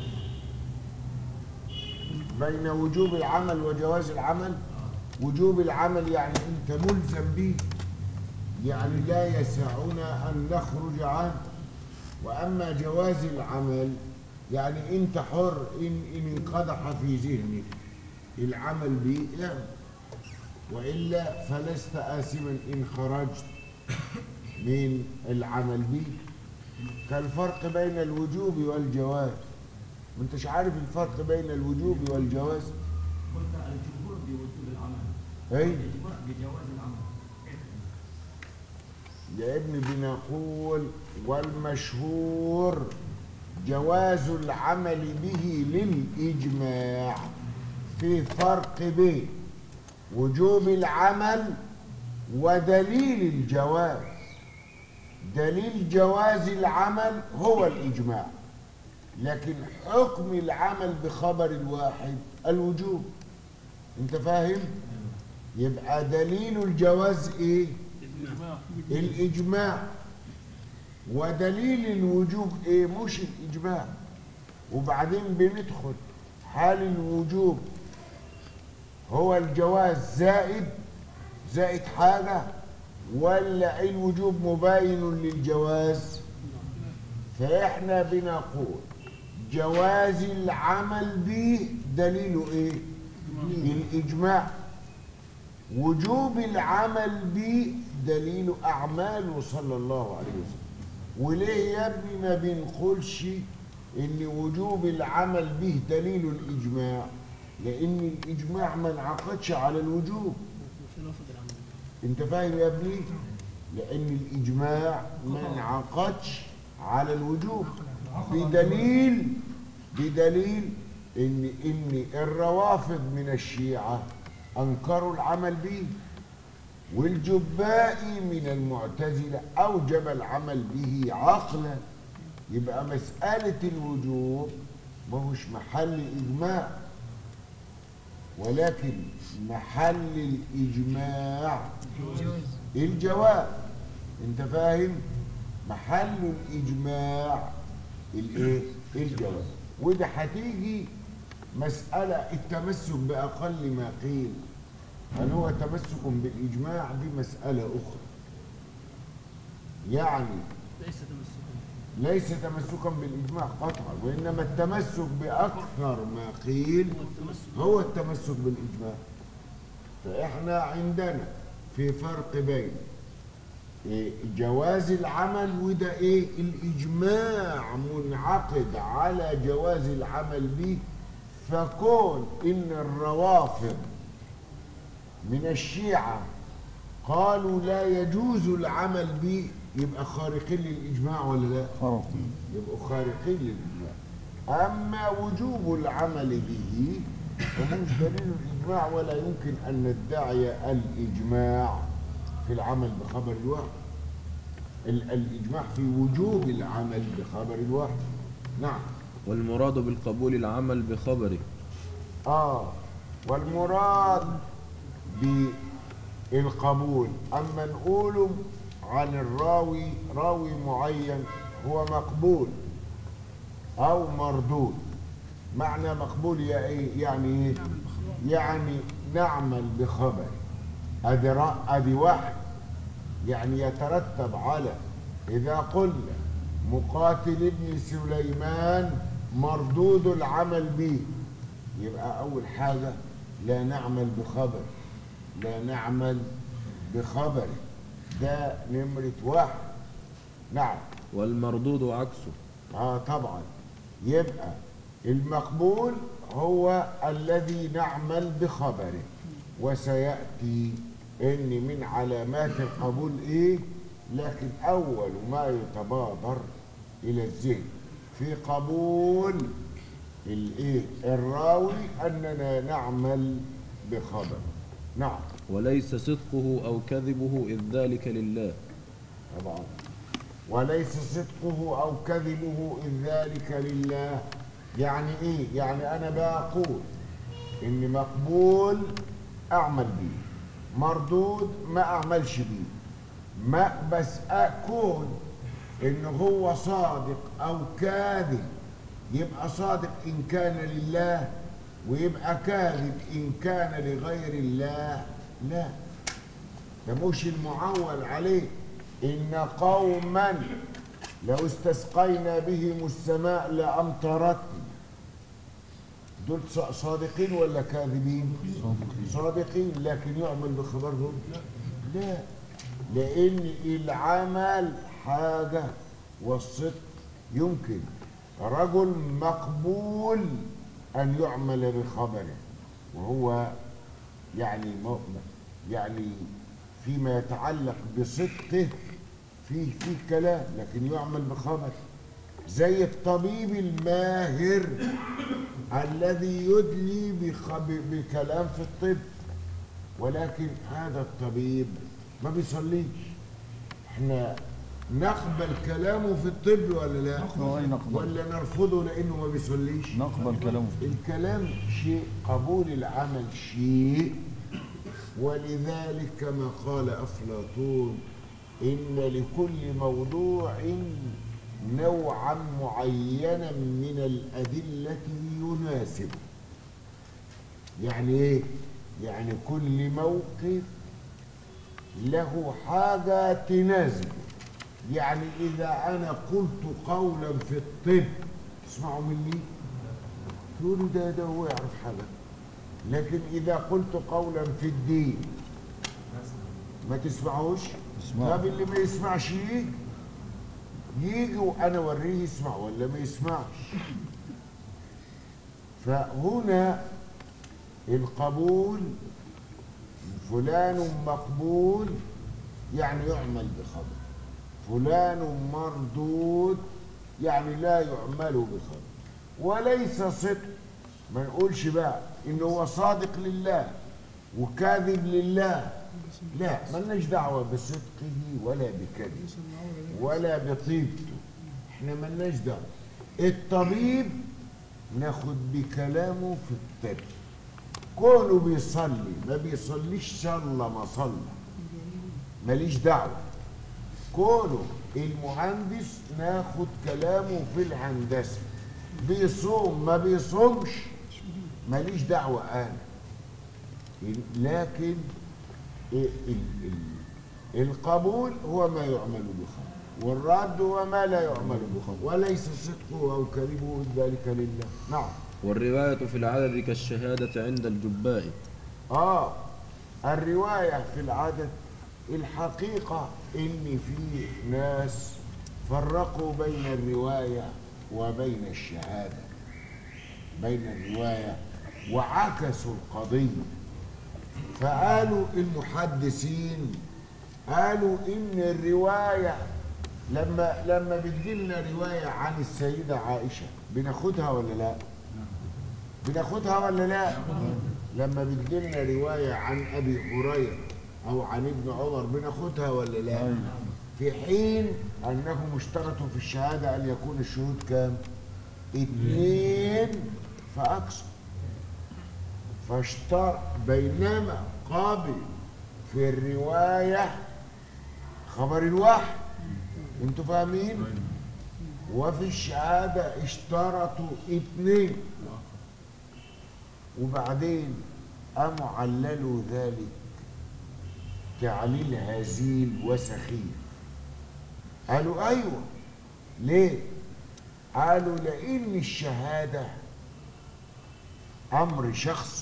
الفرق بينهم؟ بين وجوب العمل وجواز العمل وجوب العمل يعني أنت ملزم به يعني لا يسعنا أن نخرج عنه وأما جواز العمل يعني أنت حر إن, إن انقدح في ذهنك العمل به اعمل وإلا فلست آثما إن خرجت من العمل به كالفرق بين الوجوب والجواز ما انتش عارف الفرق بين الوجوب والجواز قلت الجمهور بوجوب العمل اي الإجماع بجواز العمل يا ابني بنقول والمشهور جواز العمل به للإجماع في فرق بين وجوب العمل ودليل الجواز دليل جواز العمل هو الإجماع لكن حكم العمل بخبر الواحد الوجوب انت فاهم يبقى دليل الجواز ايه الإجماع ودليل الوجوب إيه مش الإجماع وبعدين بندخل حال الوجوب هو الجواز زائد زائد حاجة ولا الوجوب مباين للجواز فإحنا بنقول جواز العمل به دليله إيه الإجماع وجوب العمل به دليل أعماله صلى الله عليه وسلم وليه يا ابني ما بنقولش إن وجوب العمل به دليل الإجماع لأن الإجماع ما انعقدش على الوجوب أنت فاهم يا ابني؟ لأن الإجماع ما انعقدش على الوجوب بدليل بدليل إن إن الروافض من الشيعة أنكروا العمل به والجبائي من المعتزلة أوجب العمل به عقلا يبقى مسألة الوجوب ماهوش محل إجماع ولكن محل الإجماع الجواب أنت فاهم؟ محل الإجماع الإيه؟ الجواب وده هتيجي مسألة التمسك بأقل ما قيل هل هو تمسك بالإجماع دي مسألة أخرى يعني ليس تمسكا ليس تمسكا بالإجماع قطعا وإنما التمسك بأكثر ما قيل هو التمسك بالإجماع فإحنا عندنا في فرق بين إيه، جواز العمل وده إيه الإجماع منعقد على جواز العمل به فكون إن الروافض من الشيعة قالوا لا يجوز العمل به يبقى خارقين للإجماع ولا لا؟ يبقوا خارقين للإجماع أما وجوب العمل به فمش دليل الإجماع ولا يمكن أن ندعي الإجماع في العمل بخبر الواحد ال- الإجماع في وجوب العمل بخبر الواحد نعم والمراد بالقبول العمل بخبره آه والمراد بالقبول أما نقول عن الراوي راوي معين هو مقبول أو مردود معنى مقبول يا إيه؟ يعني إيه؟ يعني نعمل بخبر أدي رأ- أدي واحد يعني يترتب على إذا قلنا مقاتل ابن سليمان مردود العمل به يبقى أول حاجة لا نعمل بخبر لا نعمل بخبر ده نمرة واحد نعم والمردود عكسه اه طبعا يبقى المقبول هو الذي نعمل بخبره وسيأتي ان من علامات القبول ايه لكن اول ما يتبادر الى الذهن في قبول الايه الراوي اننا نعمل بخبر نعم وليس صدقه أو كذبه إذ ذلك لله طبعا وليس صدقه او كذبه اذ ذلك لله يعني ايه يعني انا بقول ان مقبول اعمل بيه مردود ما اعملش بيه ما بس اكون ان هو صادق او كاذب يبقى صادق ان كان لله ويبقى كاذب ان كان لغير الله لا ده مش المعول عليه إن قوما لو استسقينا بهم السماء لأمطرت دول ص- صادقين ولا كاذبين صادقين لكن يعمل بخبرهم لا لأن العمل حاجة والصدق يمكن رجل مقبول أن يعمل بخبره وهو يعني م- يعني فيما يتعلق بصدقه في في كلام لكن يعمل بخبر زي الطبيب الماهر الذي يدلي بخب- بكلام في الطب ولكن هذا الطبيب ما بيصليش احنا نقبل كلامه في الطب ولا لا أي نقبل ولا نرفضه لانه ما بيصليش نقبل كلامه الكلام شيء قبول العمل شيء ولذلك كما قال أفلاطون إن لكل موضوع نوعا معينا من الأدلة يناسبه يعني إيه؟ يعني كل موقف له حاجة تناسبه يعني إذا أنا قلت قولا في الطب تسمعوا مني تقولوا ده ده هو يعرف حاجة لكن إذا قلت قولا في الدين ما تسمعوش اسمعوا. طب اللي ما يسمعش يجي يجي وأنا أوريه يسمع ولا ما يسمعش فهنا القبول فلان مقبول يعني يعمل بخبر فلان مردود يعني لا يعمل بخبر وليس صدق ما نقولش بقى انه هو صادق لله وكاذب لله لا ملناش دعوه بصدقه ولا بكذبه ولا بطيبته احنا ملناش دعوه الطبيب ناخد بكلامه في الطب كونه بيصلي ما بيصليش صلى ما صلى ماليش دعوه كونه المهندس ناخد كلامه في الهندسه بيصوم ما بيصومش ماليش دعوه انا لكن ال- ال- ال- القبول هو ما يعمل بخير والرد هو ما لا يعمل بخير وليس صدقه او كذبه ذلك لله نعم والرواية في العدد كالشهادة عند الجباء اه الروايه في العدد الحقيقه ان في ناس فرقوا بين الروايه وبين الشهاده بين الروايه وعكسوا القضيه فقالوا المحدثين قالوا ان الروايه لما لما بتجيلنا روايه عن السيده عائشه بناخدها ولا لا؟ بناخدها ولا لا؟ لما بتجيلنا روايه عن ابي هريره او عن ابن عمر بناخدها ولا لا؟ في حين انهم اشترطوا في الشهاده ان يكون الشهود كام؟ اثنين فاكثر فاشترط بينما قابل في الرواية خبر الواحد انتوا فاهمين وفي الشهادة اشترطوا اتنين وبعدين قاموا عللوا ذلك تعليل هزيل وسخيف قالوا ايوه ليه قالوا لان الشهاده امر شخصي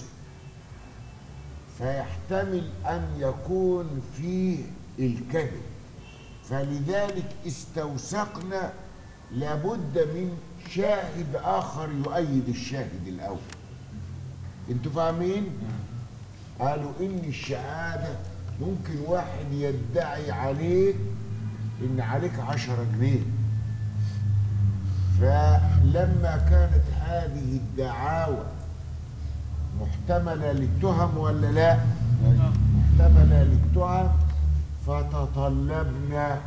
فيحتمل ان يكون فيه الكذب فلذلك استوثقنا لابد من شاهد اخر يؤيد الشاهد الاول انتوا فاهمين قالوا ان الشهاده ممكن واحد يدعي عليك ان عليك عشرة جنيه فلما كانت هذه الدعاوى محتملة للتهم ولا لا محتملة للتهم فتطلبنا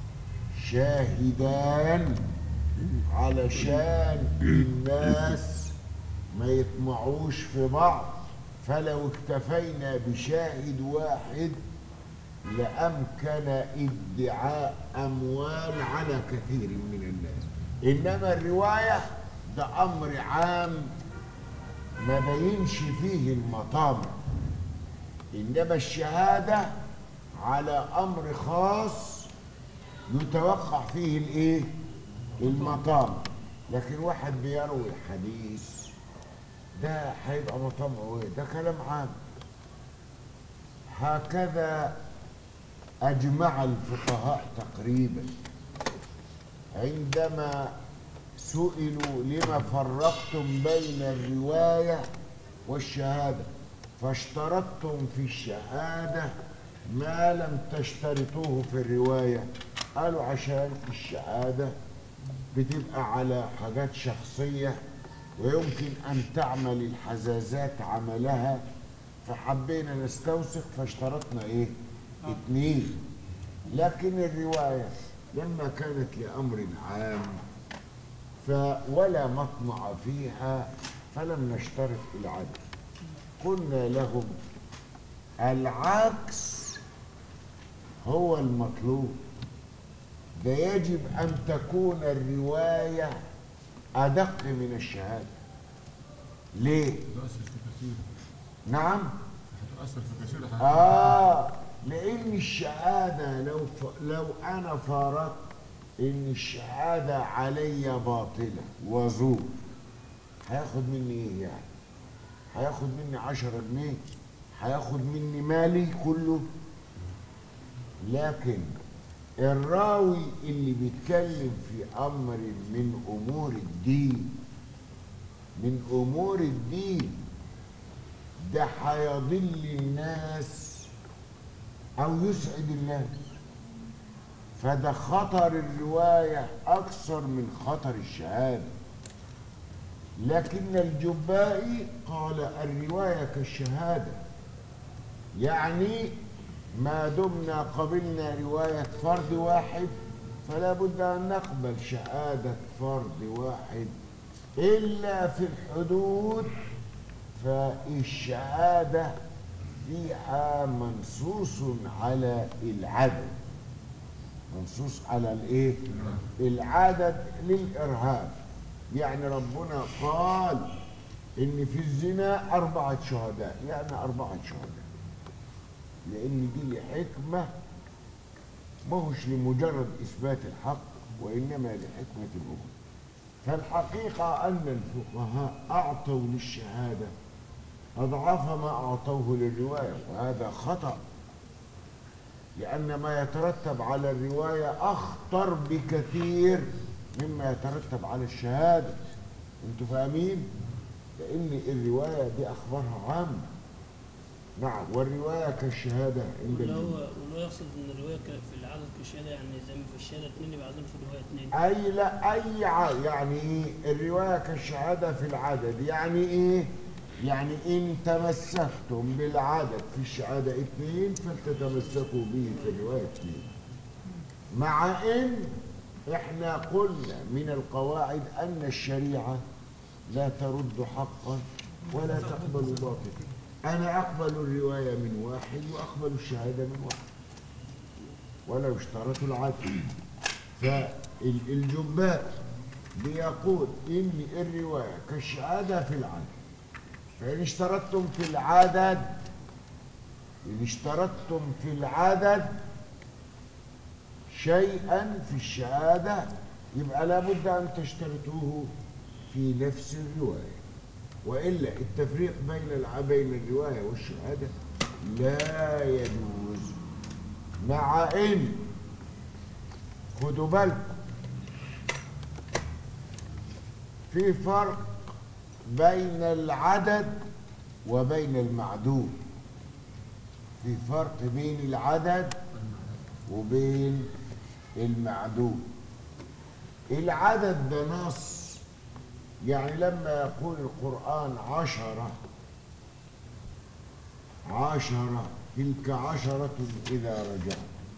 شاهدان علشان الناس ما يطمعوش في بعض فلو اكتفينا بشاهد واحد لأمكن ادعاء أموال على كثير من الناس إنما الرواية ده أمر عام ما بينش فيه المطامع إنما الشهادة على أمر خاص يتوقع فيه الإيه؟ المطام لكن واحد بيروي الحديث ده هيبقى مطامعه إيه؟ ده كلام عام هكذا أجمع الفقهاء تقريبا عندما سئلوا لما فرقتم بين الرواية والشهادة فاشترطتم في الشهادة ما لم تشترطوه في الرواية قالوا عشان الشهادة بتبقى على حاجات شخصية ويمكن أن تعمل الحزازات عملها فحبينا نستوثق فاشترطنا إيه؟ اتنين لكن الرواية لما كانت لأمر عام فولا مطمع فيها فلم نشترط العدل قلنا لهم العكس هو المطلوب ده يجب أن تكون الرواية أدق من الشهادة ليه؟ تؤثر في كثير نعم هتؤثر في كثير آه لأن الشهادة لو ف... لو أنا فرضت إن الشهادة علي باطلة وزور هياخد مني إيه يعني؟ هياخد مني عشرة جنيه هياخد مني مالي كله لكن الراوي اللي بيتكلم في أمر من أمور الدين من أمور الدين ده هيضل الناس او يسعد الناس فده خطر الروايه اكثر من خطر الشهاده لكن الجبائي قال الروايه كالشهاده يعني ما دمنا قبلنا روايه فرد واحد فلا بد ان نقبل شهاده فرد واحد الا في الحدود فالشهادة فيها منصوص على العدد منصوص على الايه العدد للإرهاب يعني ربنا قال ان في الزنا أربعة شهداء يعني أربعة شهداء لأن دي لحكمة ما هوش لمجرد إثبات الحق وإنما لحكمة أخرى فالحقيقة أن الفقهاء أعطوا للشهادة أضعاف ما أعطوه للرواية وهذا خطأ لأن ما يترتب على الرواية أخطر بكثير مما يترتب على الشهادة أنتوا فاهمين؟ لأن الرواية دي أخبارها عامة نعم والرواية كالشهادة عند ولو الجمهور ولو يقصد ان الروايه ك- في العدد كشهاده يعني زي ما في الشهاده اثنين يبقى عندهم في الروايه اثنين أي لا أي ع... يعني إيه الرواية كالشهادة في العدد يعني إيه يعني إن تمسكتم بالعدد في الشهادة اثنين فلتتمسكوا به في الرواية اثنين مع إن إحنا قلنا من القواعد أن الشريعة لا ترد حقا ولا تقبل باطلا أنا أقبل الرواية من واحد وأقبل الشهادة من واحد ولا يشترط العدل فالجباء بيقول إن الرواية كالشهادة في العدد فإن اشترطتم في العدد إن اشترطتم في العدد شيئا في الشهادة يبقى لابد أن تشترطوه في نفس الرواية وإلا التفريق بين الع- بين الرواية والشهادة لا يجوز مع إن خدوا بالكم في فرق بين العدد وبين المعدود في فرق بين العدد وبين المعدود العدد ده نص يعني لما يقول القرآن عشرة عشرة تلك عشرة إذا رجعت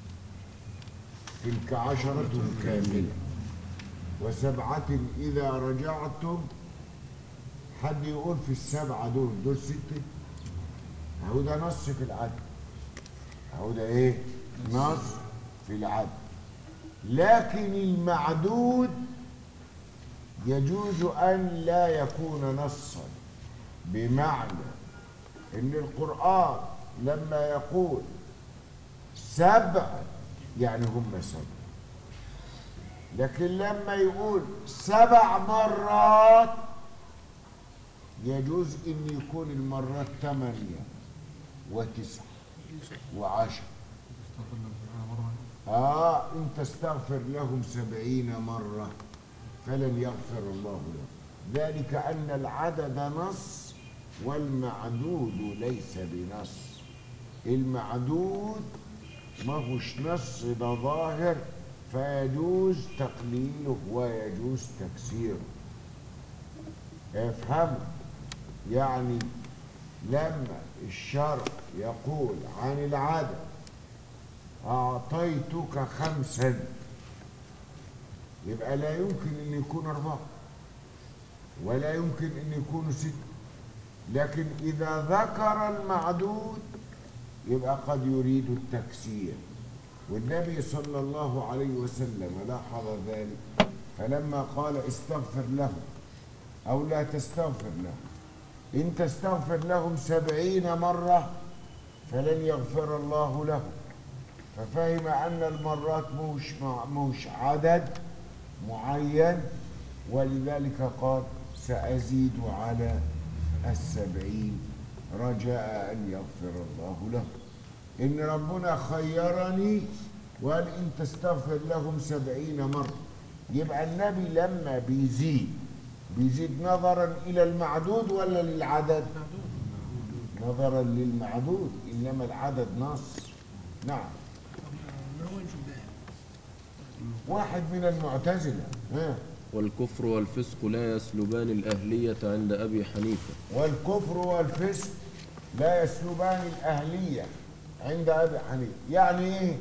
تلك عشرة كاملة وسبعة إذا رجعتم حد يقول في السبعة دول دول ستة أهو ده نص في العدد أهو ده إيه نص في العدد لكن المعدود يجوز أن لا يكون نصا بمعنى إن القرآن لما يقول سبع يعني هم سبع لكن لما يقول سبع مرات يجوز ان يكون المرات ثمانية وتسعة وعشر اه ان تستغفر لهم سبعين مرة فلن يغفر الله لهم ذلك ان العدد نص والمعدود ليس بنص المعدود ما هوش نص ده ظاهر فيجوز تقليله ويجوز تكسيره افهموا يعني لما الشرع يقول عن العدد أعطيتك خمسا يبقى لا يمكن أن يكون أربعة ولا يمكن أن يكونوا ستة لكن إذا ذكر المعدود يبقى قد يريد التكسير والنبي صلى الله عليه وسلم لاحظ ذلك فلما قال استغفر لهم أو لا تستغفر لهم إن تستغفر لهم سبعين مرة فلن يغفر الله لهم ففهم أن المرات مش مش عدد معين ولذلك قال سأزيد على السبعين رجاء أن يغفر الله له إن ربنا خيرني وقال إن تستغفر لهم سبعين مرة يبقى النبي لما بيزيد بيزيد نظرا إلى المعدود ولا للعدد نظرا للمعدود إنما العدد نص نعم واحد من المعتزلة ها والكفر والفسق لا يسلبان الأهلية عند أبي حنيفة والكفر والفسق لا يسلبان الأهلية عند أبي حنيفة يعني إيه؟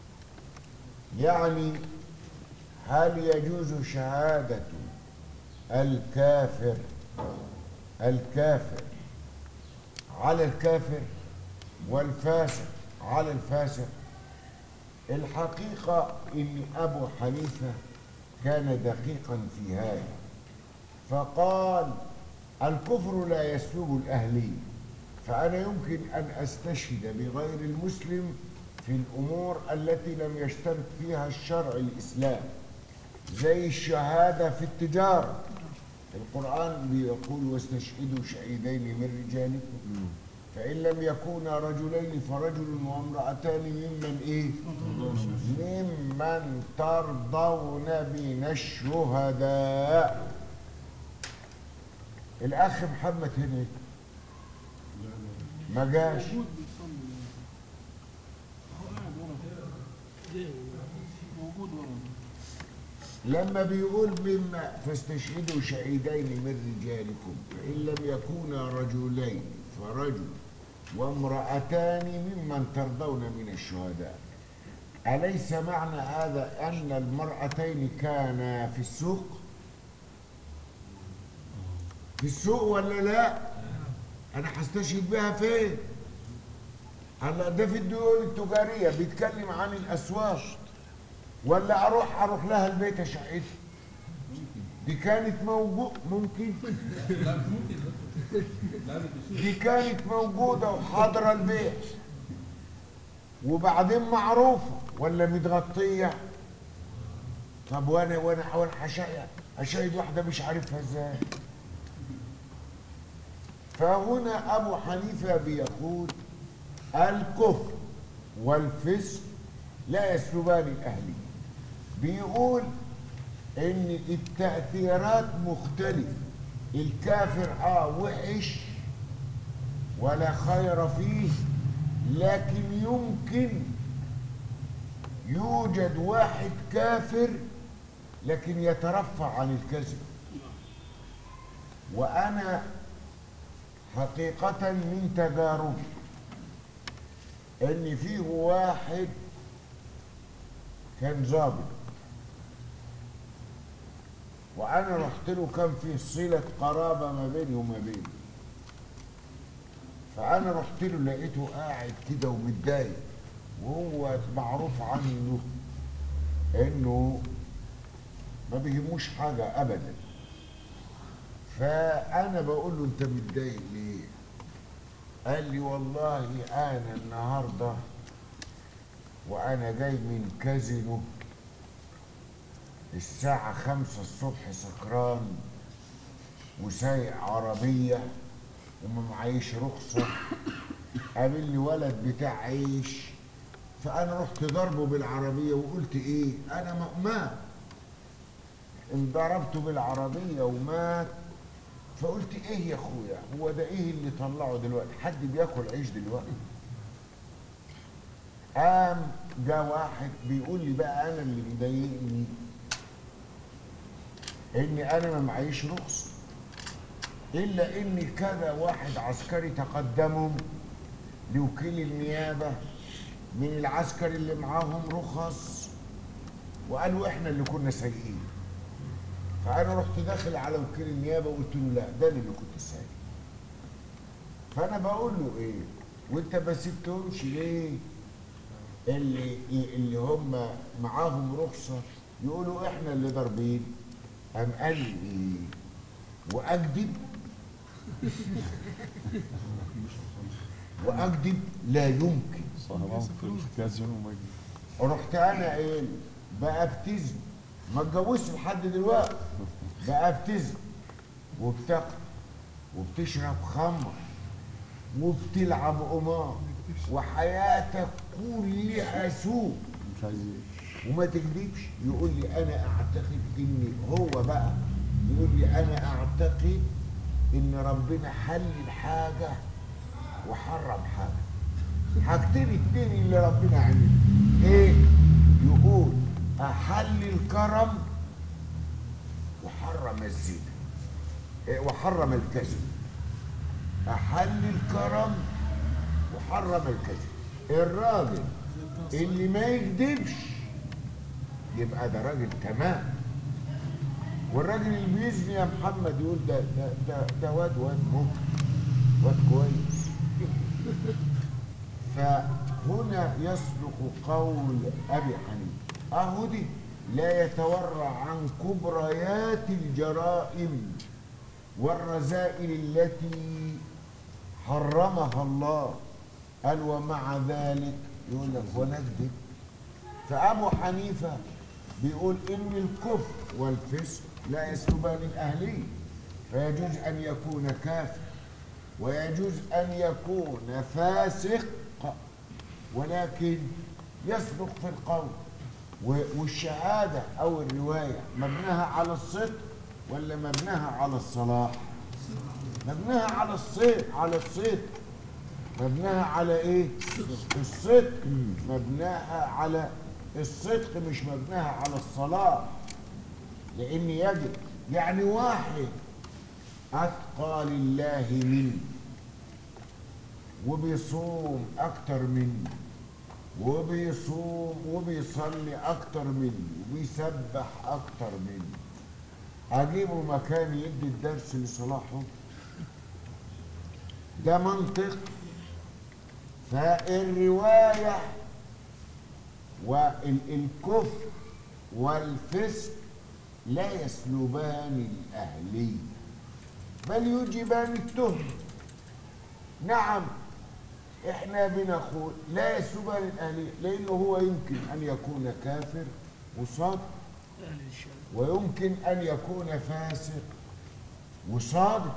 يعني هل يجوز شهادة الكافر الكافر على الكافر والفاسق على الفاسق الحقيقة إن أبو حنيفة كان دقيقا في هذا فقال الكفر لا يسلب الأهلية فأنا يمكن أن أستشهد بغير المسلم في الأمور التي لم يشترط فيها الشرع الإسلام زي الشهادة في التجارة القرآن بيقول واستشهدوا شهيدين من رجالكم فإن لم يكونا رجلين فرجل وامرأتان ممن إيه؟ ممن ترضون من الشهداء الأخ محمد هنا ما جاش موجود ورا لما بيقول مما فاستشهدوا شهيدين من رجالكم فإن لم يكونا رجلين فرجل وامرأتان ممن ترضون من الشهداء أليس معنى هذا أن المرأتين كانا في السوق في السوق ولا لا أنا هستشهد بها فين هلا ده في الدول التجارية بيتكلم عن الأسواق ولا أروح أروح لها البيت أشهدها دي كانت موجود ممكن دي كانت موجودة وحاضرة البيت وبعدين معروفة ولا متغطية طب وانا وانا وانا هشاهد هشاهد واحدة مش عارفها ازاي فهنا ابو حنيفة بيقول الكفر والفسق لا يسلبان الاهلية بيقول ان التأثيرات مختلفة الكافر اه وحش ولا خير فيه لكن يمكن يوجد واحد كافر لكن يترفع عن الكذب وانا حقيقة من تجاربي ان فيه واحد كان ظابط وانا رحت له كان فيه صلة قرابة ما بيني وما بينه فانا رحت له لقيته قاعد كده ومتضايق وهو معروف عنه انه ما بيهموش حاجة ابدا فانا بقول له انت متضايق ليه قال لي والله انا النهارده وانا جاي من كازينو الساعة خمسة الصبح سكران وسايق عربية وما معيش رخصة قابلني ولد بتاع عيش فأنا رحت ضربه بالعربية وقلت إيه أنا م- مات انضربته بالعربية ومات فقلت إيه يا أخويا هو ده إيه اللي طلعه دلوقتي حد بياكل عيش دلوقتي قام جا واحد بيقول لي بقى أنا اللي مضايقني إني أنا ما معيش رخصة إلا إن كذا واحد عسكري تقدمهم لوكيل النيابة من العسكر اللي معاهم رخص وقالوا إحنا اللي كنا سايقين فأنا رحت داخل على وكيل النيابة وقلت له لا ده أنا اللي كنت سايق فأنا بقول له إيه وأنت ما سبتهمش ليه اللي اللي هم معاهم رخصة يقولوا إحنا اللي ضاربين قام قال لي إيه وأكذب وأكذب لا يمكن سهران في الكازينو وما يجي رحت انا ايه بقى ابتزم ما اتجوزش لحد دلوقتي بقى ابتزم وبتقتل وبتشرب خمر وبتلعب قمار وحياتك كلها سوء مش عايز وما تكذبش يقول لي انا اعتقد ان هو بقى يقول لي انا اعتقد ان ربنا حلل حاجه وحرم حاجه حاجتين اتنين اللي ربنا عمله ايه يقول احل الكرم وحرم الزنا إيه وحرم الكذب احل الكرم وحرم الكذب الراجل اللي ما يكذبش يبقى ده راجل تمام والراجل اللي بيزني يا محمد يقول ده ده ده, ده واد واد ممكن واد كويس فهنا يصدق قول ابي حنيفه اهو دي لا يتورع عن كبريات الجرائم والرذائل التي حرمها الله قال ومع ذلك يقول لك ونكذب فابو حنيفه بيقول ان الكفر والفسق لا يسلبان الاهليه فيجوز ان يكون كافر ويجوز ان يكون فاسق ولكن يصدق في القول و- والشهاده او الروايه مبناها على الصدق ولا مبناها على الصلاح مبناها على الصدق على الصدق مبناها على ايه الصدق مبناها على الصدق مش مبناها على الصلاة لان يجب يعني واحد اتقى لله مني وبيصوم اكتر مني وبيصوم وبيصلي اكتر مني وبيسبح اكتر مني اجيبه مكان يدي الدرس لصلاحه ده منطق فالرواية والكفر والفسق لا يسلبان الأهلية بل يوجبان التهم نعم احنا بنقول لا يسلبان الأهلية لأنه هو يمكن أن يكون كافر وصادق ويمكن أن يكون فاسق وصادق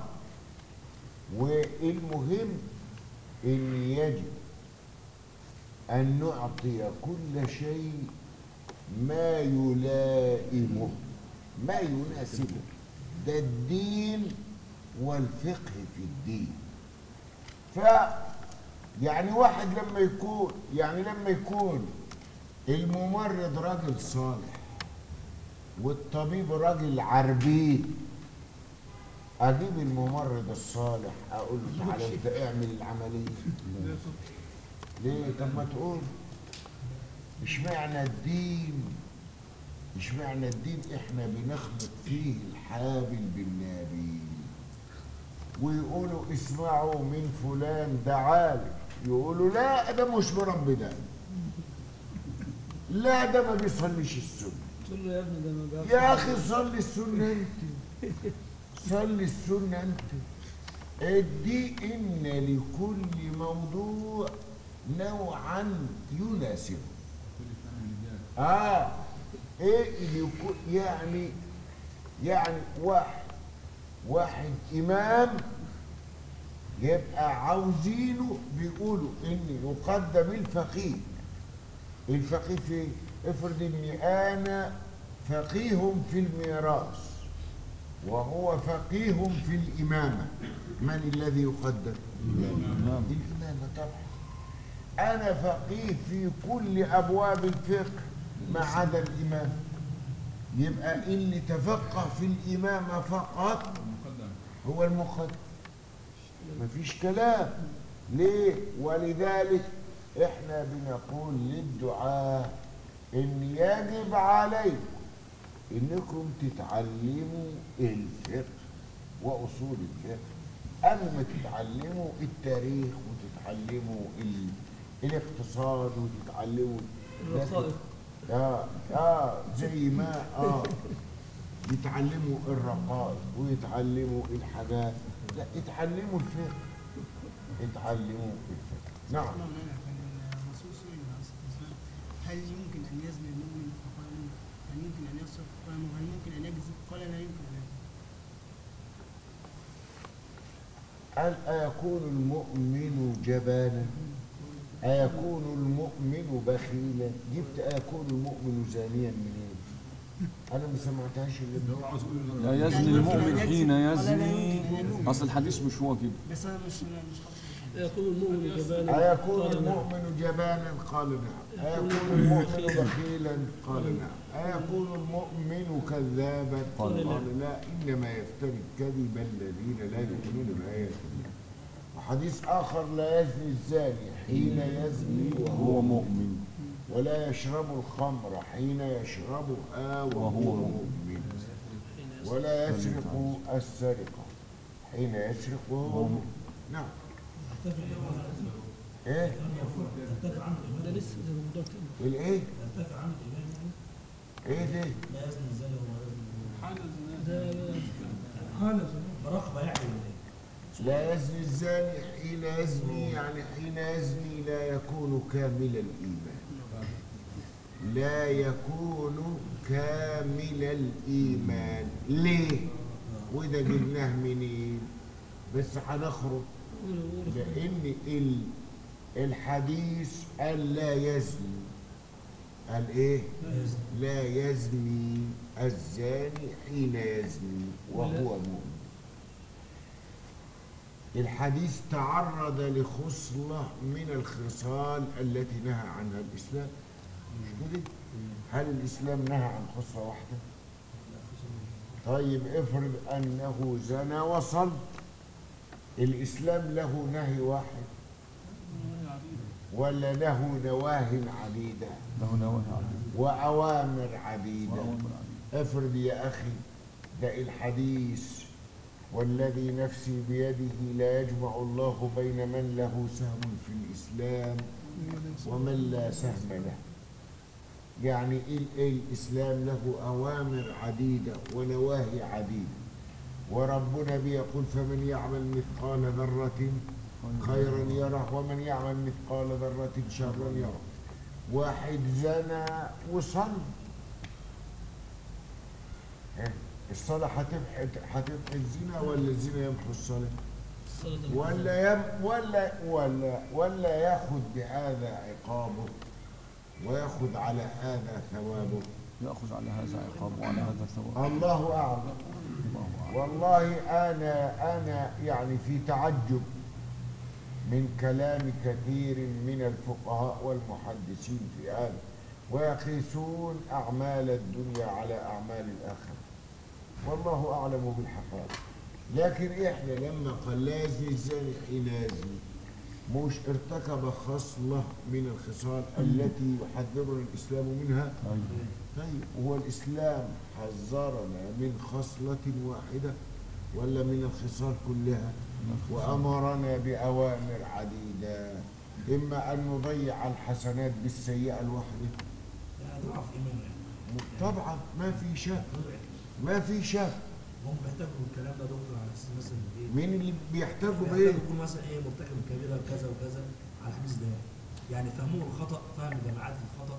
والمهم ان يجب ان نعطي كل شيء ما يلائمه ما يناسبه ده الدين والفقه في الدين ف يعني واحد لما يكون يعني لما يكون الممرض راجل صالح والطبيب راجل عربيد اجيب الممرض الصالح اقول له تعالى انت اعمل العمليه ليه طب ما تقول مش معنى الدين مش معنى الدين احنا بنخلط فيه الحابل بالنابل ويقولوا اسمعوا من فلان ده عالم يقولوا لا ده مش مربي ده لا ده ما بيصليش السنه قول له يا ابني ده ما بيعرفش يا اخي صلي السنه انت صلي السنه انت ادي ان لكل موضوع نوعا يناسبه اه ايه اللي يكون يعني يعني واحد واحد امام يبقى عاوزينه بيقولوا ان يقدم الفقيه الفقيه في افرض اني انا فقيه في الميراث وهو فقيه في الامامه من الذي يقدم الامامه طبعا انا فقيه في كل ابواب الفقه ما عدا الامام يبقى اللي تفقه في الامامه فقط مقدم هو المقدم مفيش كلام ليه ولذلك احنا بنقول للدعاة ان يجب عليكم انكم تتعلموا الفقه واصول الفقه قبل ما تتعلموا التاريخ وتتعلموا ال... الاقتصاد وتتعلموا الوثائق. اه اه زي ما اه يتعلموا الرقائق ويتعلموا الحاجات لا اتعلموا الفقه اتعلموا الفقه نعم الرسول صلى الله عليه وسلم هل يمكن ان يزني المؤمن فقال هل يمكن ان يسرق قال هل يمكن ان يكذب قال لا يمكن ان يكذب قال أيكون المؤمن جبانا أيكون المؤمن بخيلا جبت أيكون المؤمن زانيا منين أنا ما سمعتهاش إلا هو عاوز يقول لا يزني المؤمن حين يزني أصل الحديث مش هو كده بس انا مش مش حافظ يكون المؤمن جبانا أيكون قال نعم. المؤمن جبانا قال نعم أيكون المؤمن بخيلا قال نعم أيكون المؤمن كذابا قال قال لا إنما يفتري الكذب الذين لا يؤمنون بآيات الله وحديث آخر لا يزني الزاني حين يزني هو وهو مؤمن ولا يشرب الخمر حين يشربها وهو وهو مؤمن ولا يسرق السرقة حين يسرق وهو مؤمن نعم ايه ده لسه ده الموضوع كده الايه ايه دي ده لا يزني الزاني حين يزني يعني حين يزني لا يكون كامل الإيمان لا يكون كامل الإيمان ليه؟ وده جبناه منين؟ بس هنخرج لأن ال- الحديث قال لا يزني قال إيه؟ لا يزني الزاني حين يزني وهو مؤمن الحديث تعرض لخصلة من الخصال التي نهى عنها الإسلام مش كده؟ هل الإسلام نهى عن خصلة واحدة؟ طيب افرض أنه زنى وصل الإسلام له نهي واحد ولا له نواه عديدة له نواهي عديدة وأوامر عديدة وأوامر عديدة. افرض يا أخي ده الحديث والذي نفسي بيده لا يجمع الله بين من له سهم في الإسلام ومن لا سهم له يعني ال- الإسلام له أوامر عديدة ونواهي عديدة وربنا بيقول فمن يعمل مثقال ذرة خيرا يره ومن يعمل مثقال ذرة شرا يره واحد زنى وصلى إيه؟ الصلاة هتمحي هتمحي الزنا ولا الزنا يمحو الصلاة؟ الصلاة ده ولا يم ولا ولا ولا ياخذ بهذا عقابه وياخذ على هذا ثوابه يأخذ على هذا عقاب وعلى هذا ثواب الله اعلم الله أعلم. والله انا انا يعني في تعجب من كلام كثير من الفقهاء والمحدثين في هذا ويقيسون اعمال الدنيا على اعمال الاخره والله اعلم بالحقائق لكن احنا لما قال لا يزني الزاني حين يزني مش ارتكب خصله من الخصال التي يحذرنا الاسلام منها أيوة. طيب هو الإسلام حذرنا من خصلة واحدة ولا من الخصال كلها وأمرنا بأوامر عديدة إما أن نضيع الحسنات بالسيئة الواحدة طبعا ما في شك ما في شك هم بيحتاجوا الكلام ده دكتور على اساس مثلا ايه؟ مين اللي بيحتاجوا بيحتاجوا بإيه؟ يكون مثلا ايه مرتكب كبيره كذا وكذا على الحديث ده يعني فهموه الخطا فهم جماعات الخطا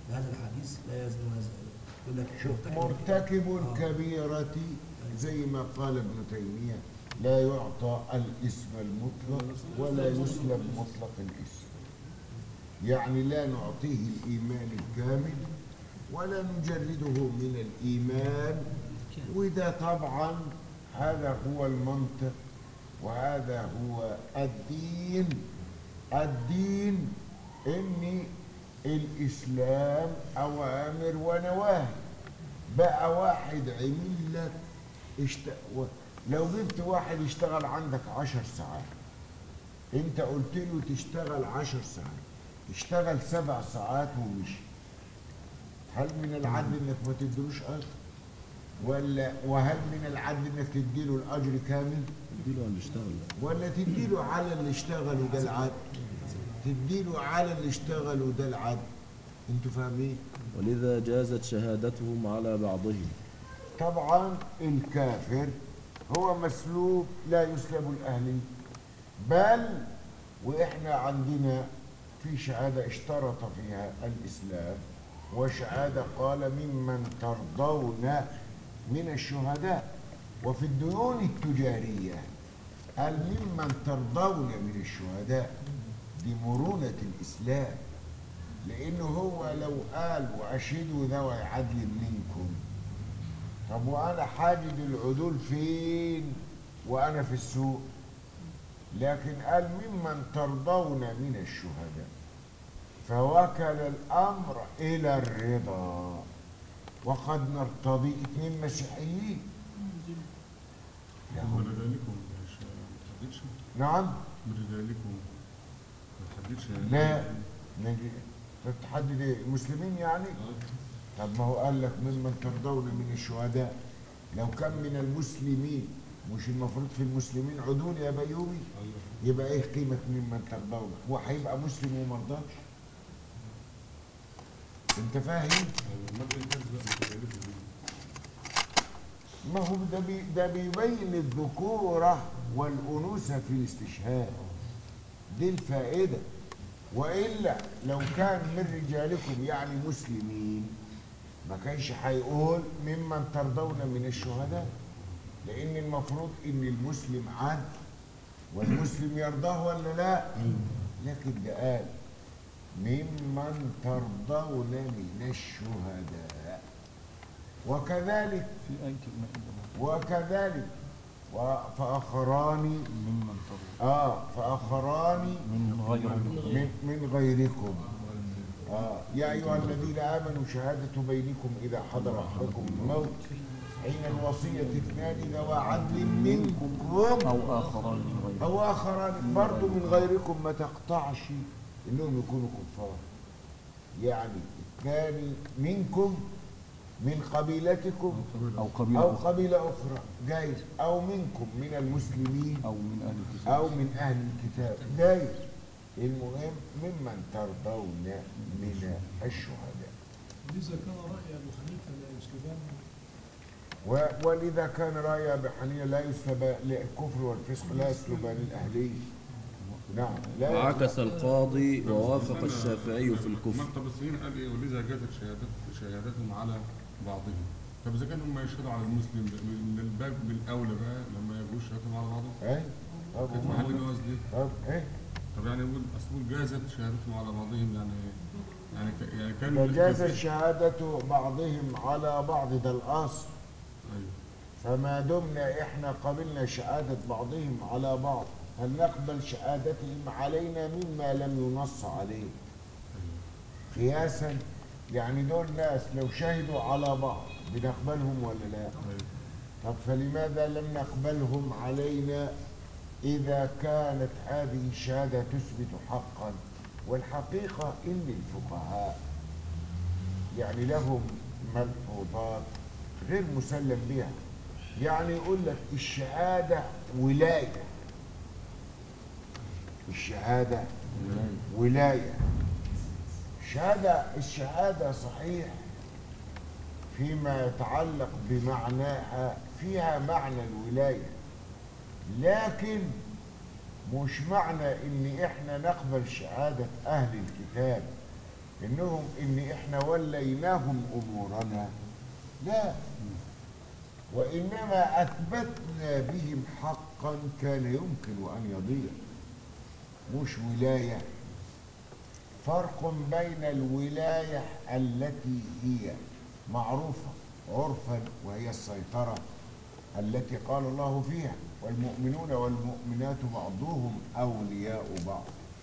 بهذا الحديث لا يزني ولا يزني يقول لك شوف مرتكب مرتكب الكبيرة زي ما قال ابن تيمية لا يعطى الاسم المطلق ولا يسلب مطلق الاسم يعني لا نعطيه الإيمان الكامل ولا نجرده من الإيمان وده طبعا هذا هو المنطق وهذا هو الدين الدين ان الاسلام اوامر ونواهي بقى واحد عمل لك اشت... و- لو جبت واحد يشتغل عندك عشر ساعات انت قلت له تشتغل عشر ساعات اشتغل سبع ساعات ومشي هل من العدل انك ما تديلوش اجر ولا وهل من العدل انك تديله الاجر كامل اديله اللي اشتغل ولا تديله على اللي اشتغل وده العدل تديله على اللي اشتغل وده العدل انتوا فاهمين ولذا جازت شهادتهم على بعضهم طبعا الكافر هو مسلوب لا يسلب الأهلي بل وإحنا عندنا في شهادة اشترط فيها الإسلام وشهادة قال ممن ترضون من الشهداء وفي الديون التجارية قال ممن ترضون من الشهداء دي مرونة الإسلام لأنه هو لو قال وأشهدوا ذوي عدل منكم طب وانا حاجد العدول فين وانا في السوق لكن قال ممن ترضون من الشهداء فوكل الامر الى الرضا وقد نرتضي اثنين مسيحيين من رجالكم مش ما تحددش نعم من رجالكم ما تحددش لا نجي تحدد ايه المسلمين يعني طب ما هو قال لك ممن ترضون من الشهداء لو كان من المسلمين مش المفروض في المسلمين عدول يا بيومي يبقى ايه قيمة ممن ترضون هو هيبقى مسلم ومرضاش انت فاهم ما الانجاز بقى من رجالكم دي ما هو ده بي ده بيبين الذكورة والأنوثة في الاستشهاد دي الفائدة وإلا لو كان من رجالكم يعني مسلمين ما كانش هيقول ممن ترضون من الشهداء لأن المفروض إن المسلم عدل والمسلم يرضاه ولا لا لكن ده قال ممن ترضون من الشهداء وكذلك في أنكر ما عند الله وكذلك و- فآخران ممن ترضى آه فآخران من غيرهم من, من غيركم آه يا أيها الذين آمنوا شهادة بينكم إذا حضر أحدكم الموت حين الوصية اثنان ذوى عدل منكم أو آخران من غيرهم أو آخران برضو من غيركم ما تقطعش إنهم يكونوا كفار يعني اثنان منكم من قبيلتكم أو قبيلة أو أخرى قبيلة أخرى جايز أو منكم من المسلمين أو من أهل الكتاب أو من أهل الكتاب جايز المهم ممن ترضون من الشهداء ولذا كان رأي أبو حنيفة لا يسلبان و- ولذا كان رأي أبي حنيفة لا يسلب الكفر والفسق لا يسلبان الأهلية نعم لا وعكس القاضي ووافق الشافعي في الكفر مكتب السنين قال ايه ولذا جازت شهادات شهادتهم على بعضهم طب اذا كانوا هم يشهدوا على المسلم من الباب بالاولى بقى لما يجوش شهادتهم على بعضهم إيه طب كانت محل جواز ليه؟ طب إيه طب يعني يقول اصل جازت شهادتهم على بعضهم يعني يعني ك- يعني كان فجاز شهادة بعضهم على بعض ده الأصل ايوه فما دمنا إحنا قبلنا شهادة بعضهم على بعض هل نقبل شهادتهم علينا مما لم ينص عليه قياسا يعني دول ناس لو شهدوا على بعض بنقبلهم ولا لا طب فلماذا لم نقبلهم علينا إذا كانت هذه الشهادة تثبت حقا والحقيقة إن الفقهاء يعني لهم ملحوظات غير مسلم بها يعني يقول لك الشهادة ولاية الشهادة ولاية الشهادة الشهادة صحيح فيما يتعلق بمعناها فيها معنى الولاية لكن مش معنى ان احنا نقبل شهادة اهل الكتاب انهم ان احنا وليناهم امورنا لا وانما اثبتنا بهم حقا كان يمكن ان يضيع مش ولايه فرق بين الولايه التي هي معروفه عرفا وهي السيطره التي قال الله فيها والمؤمنون والمؤمنات بعضهم اولياء بعض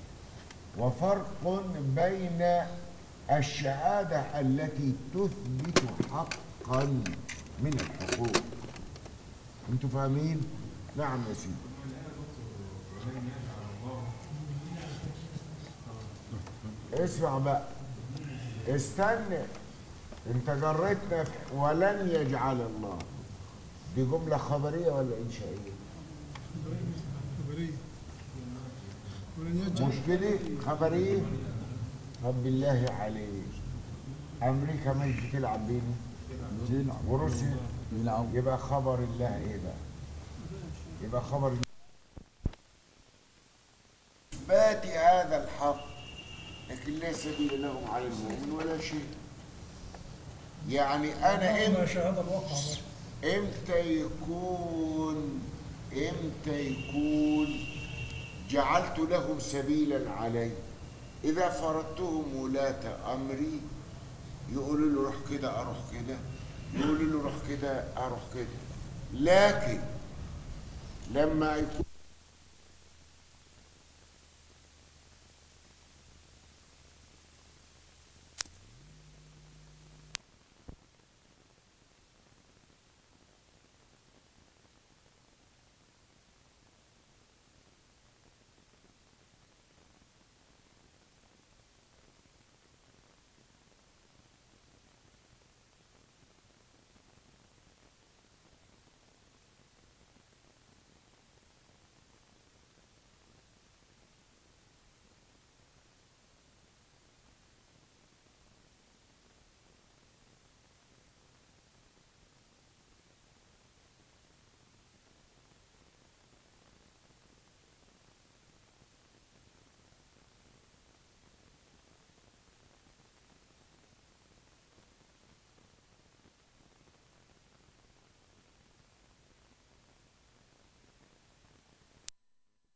وفرق بين الشهادة التي تثبت حقا من الحقوق انتوا فاهمين؟ نعم يا سيدي اسمع بقى استنى انت جريتنا في- ولن يجعل الله دي جملة خبرية ولا إنشائية؟ خبرية ولن يجعل مش كده خبريه طب بالله عليك امريكا مش بتلعب بينا وروسيا يلعب يبقى خبر الله ايه بقى يبقى خبر الله اثبات هذا الحق لكن لا سبيل لهم على المؤمن ولا شيء يعني انا ما امتى شاهد الواقع بس. امتى يكون امتى يكون جعلت لهم سبيلا علي اذا فرضتهم ولاة امري يقولوا له روح كده اروح كده يقولوا له روح كده اروح كده لكن لما يكون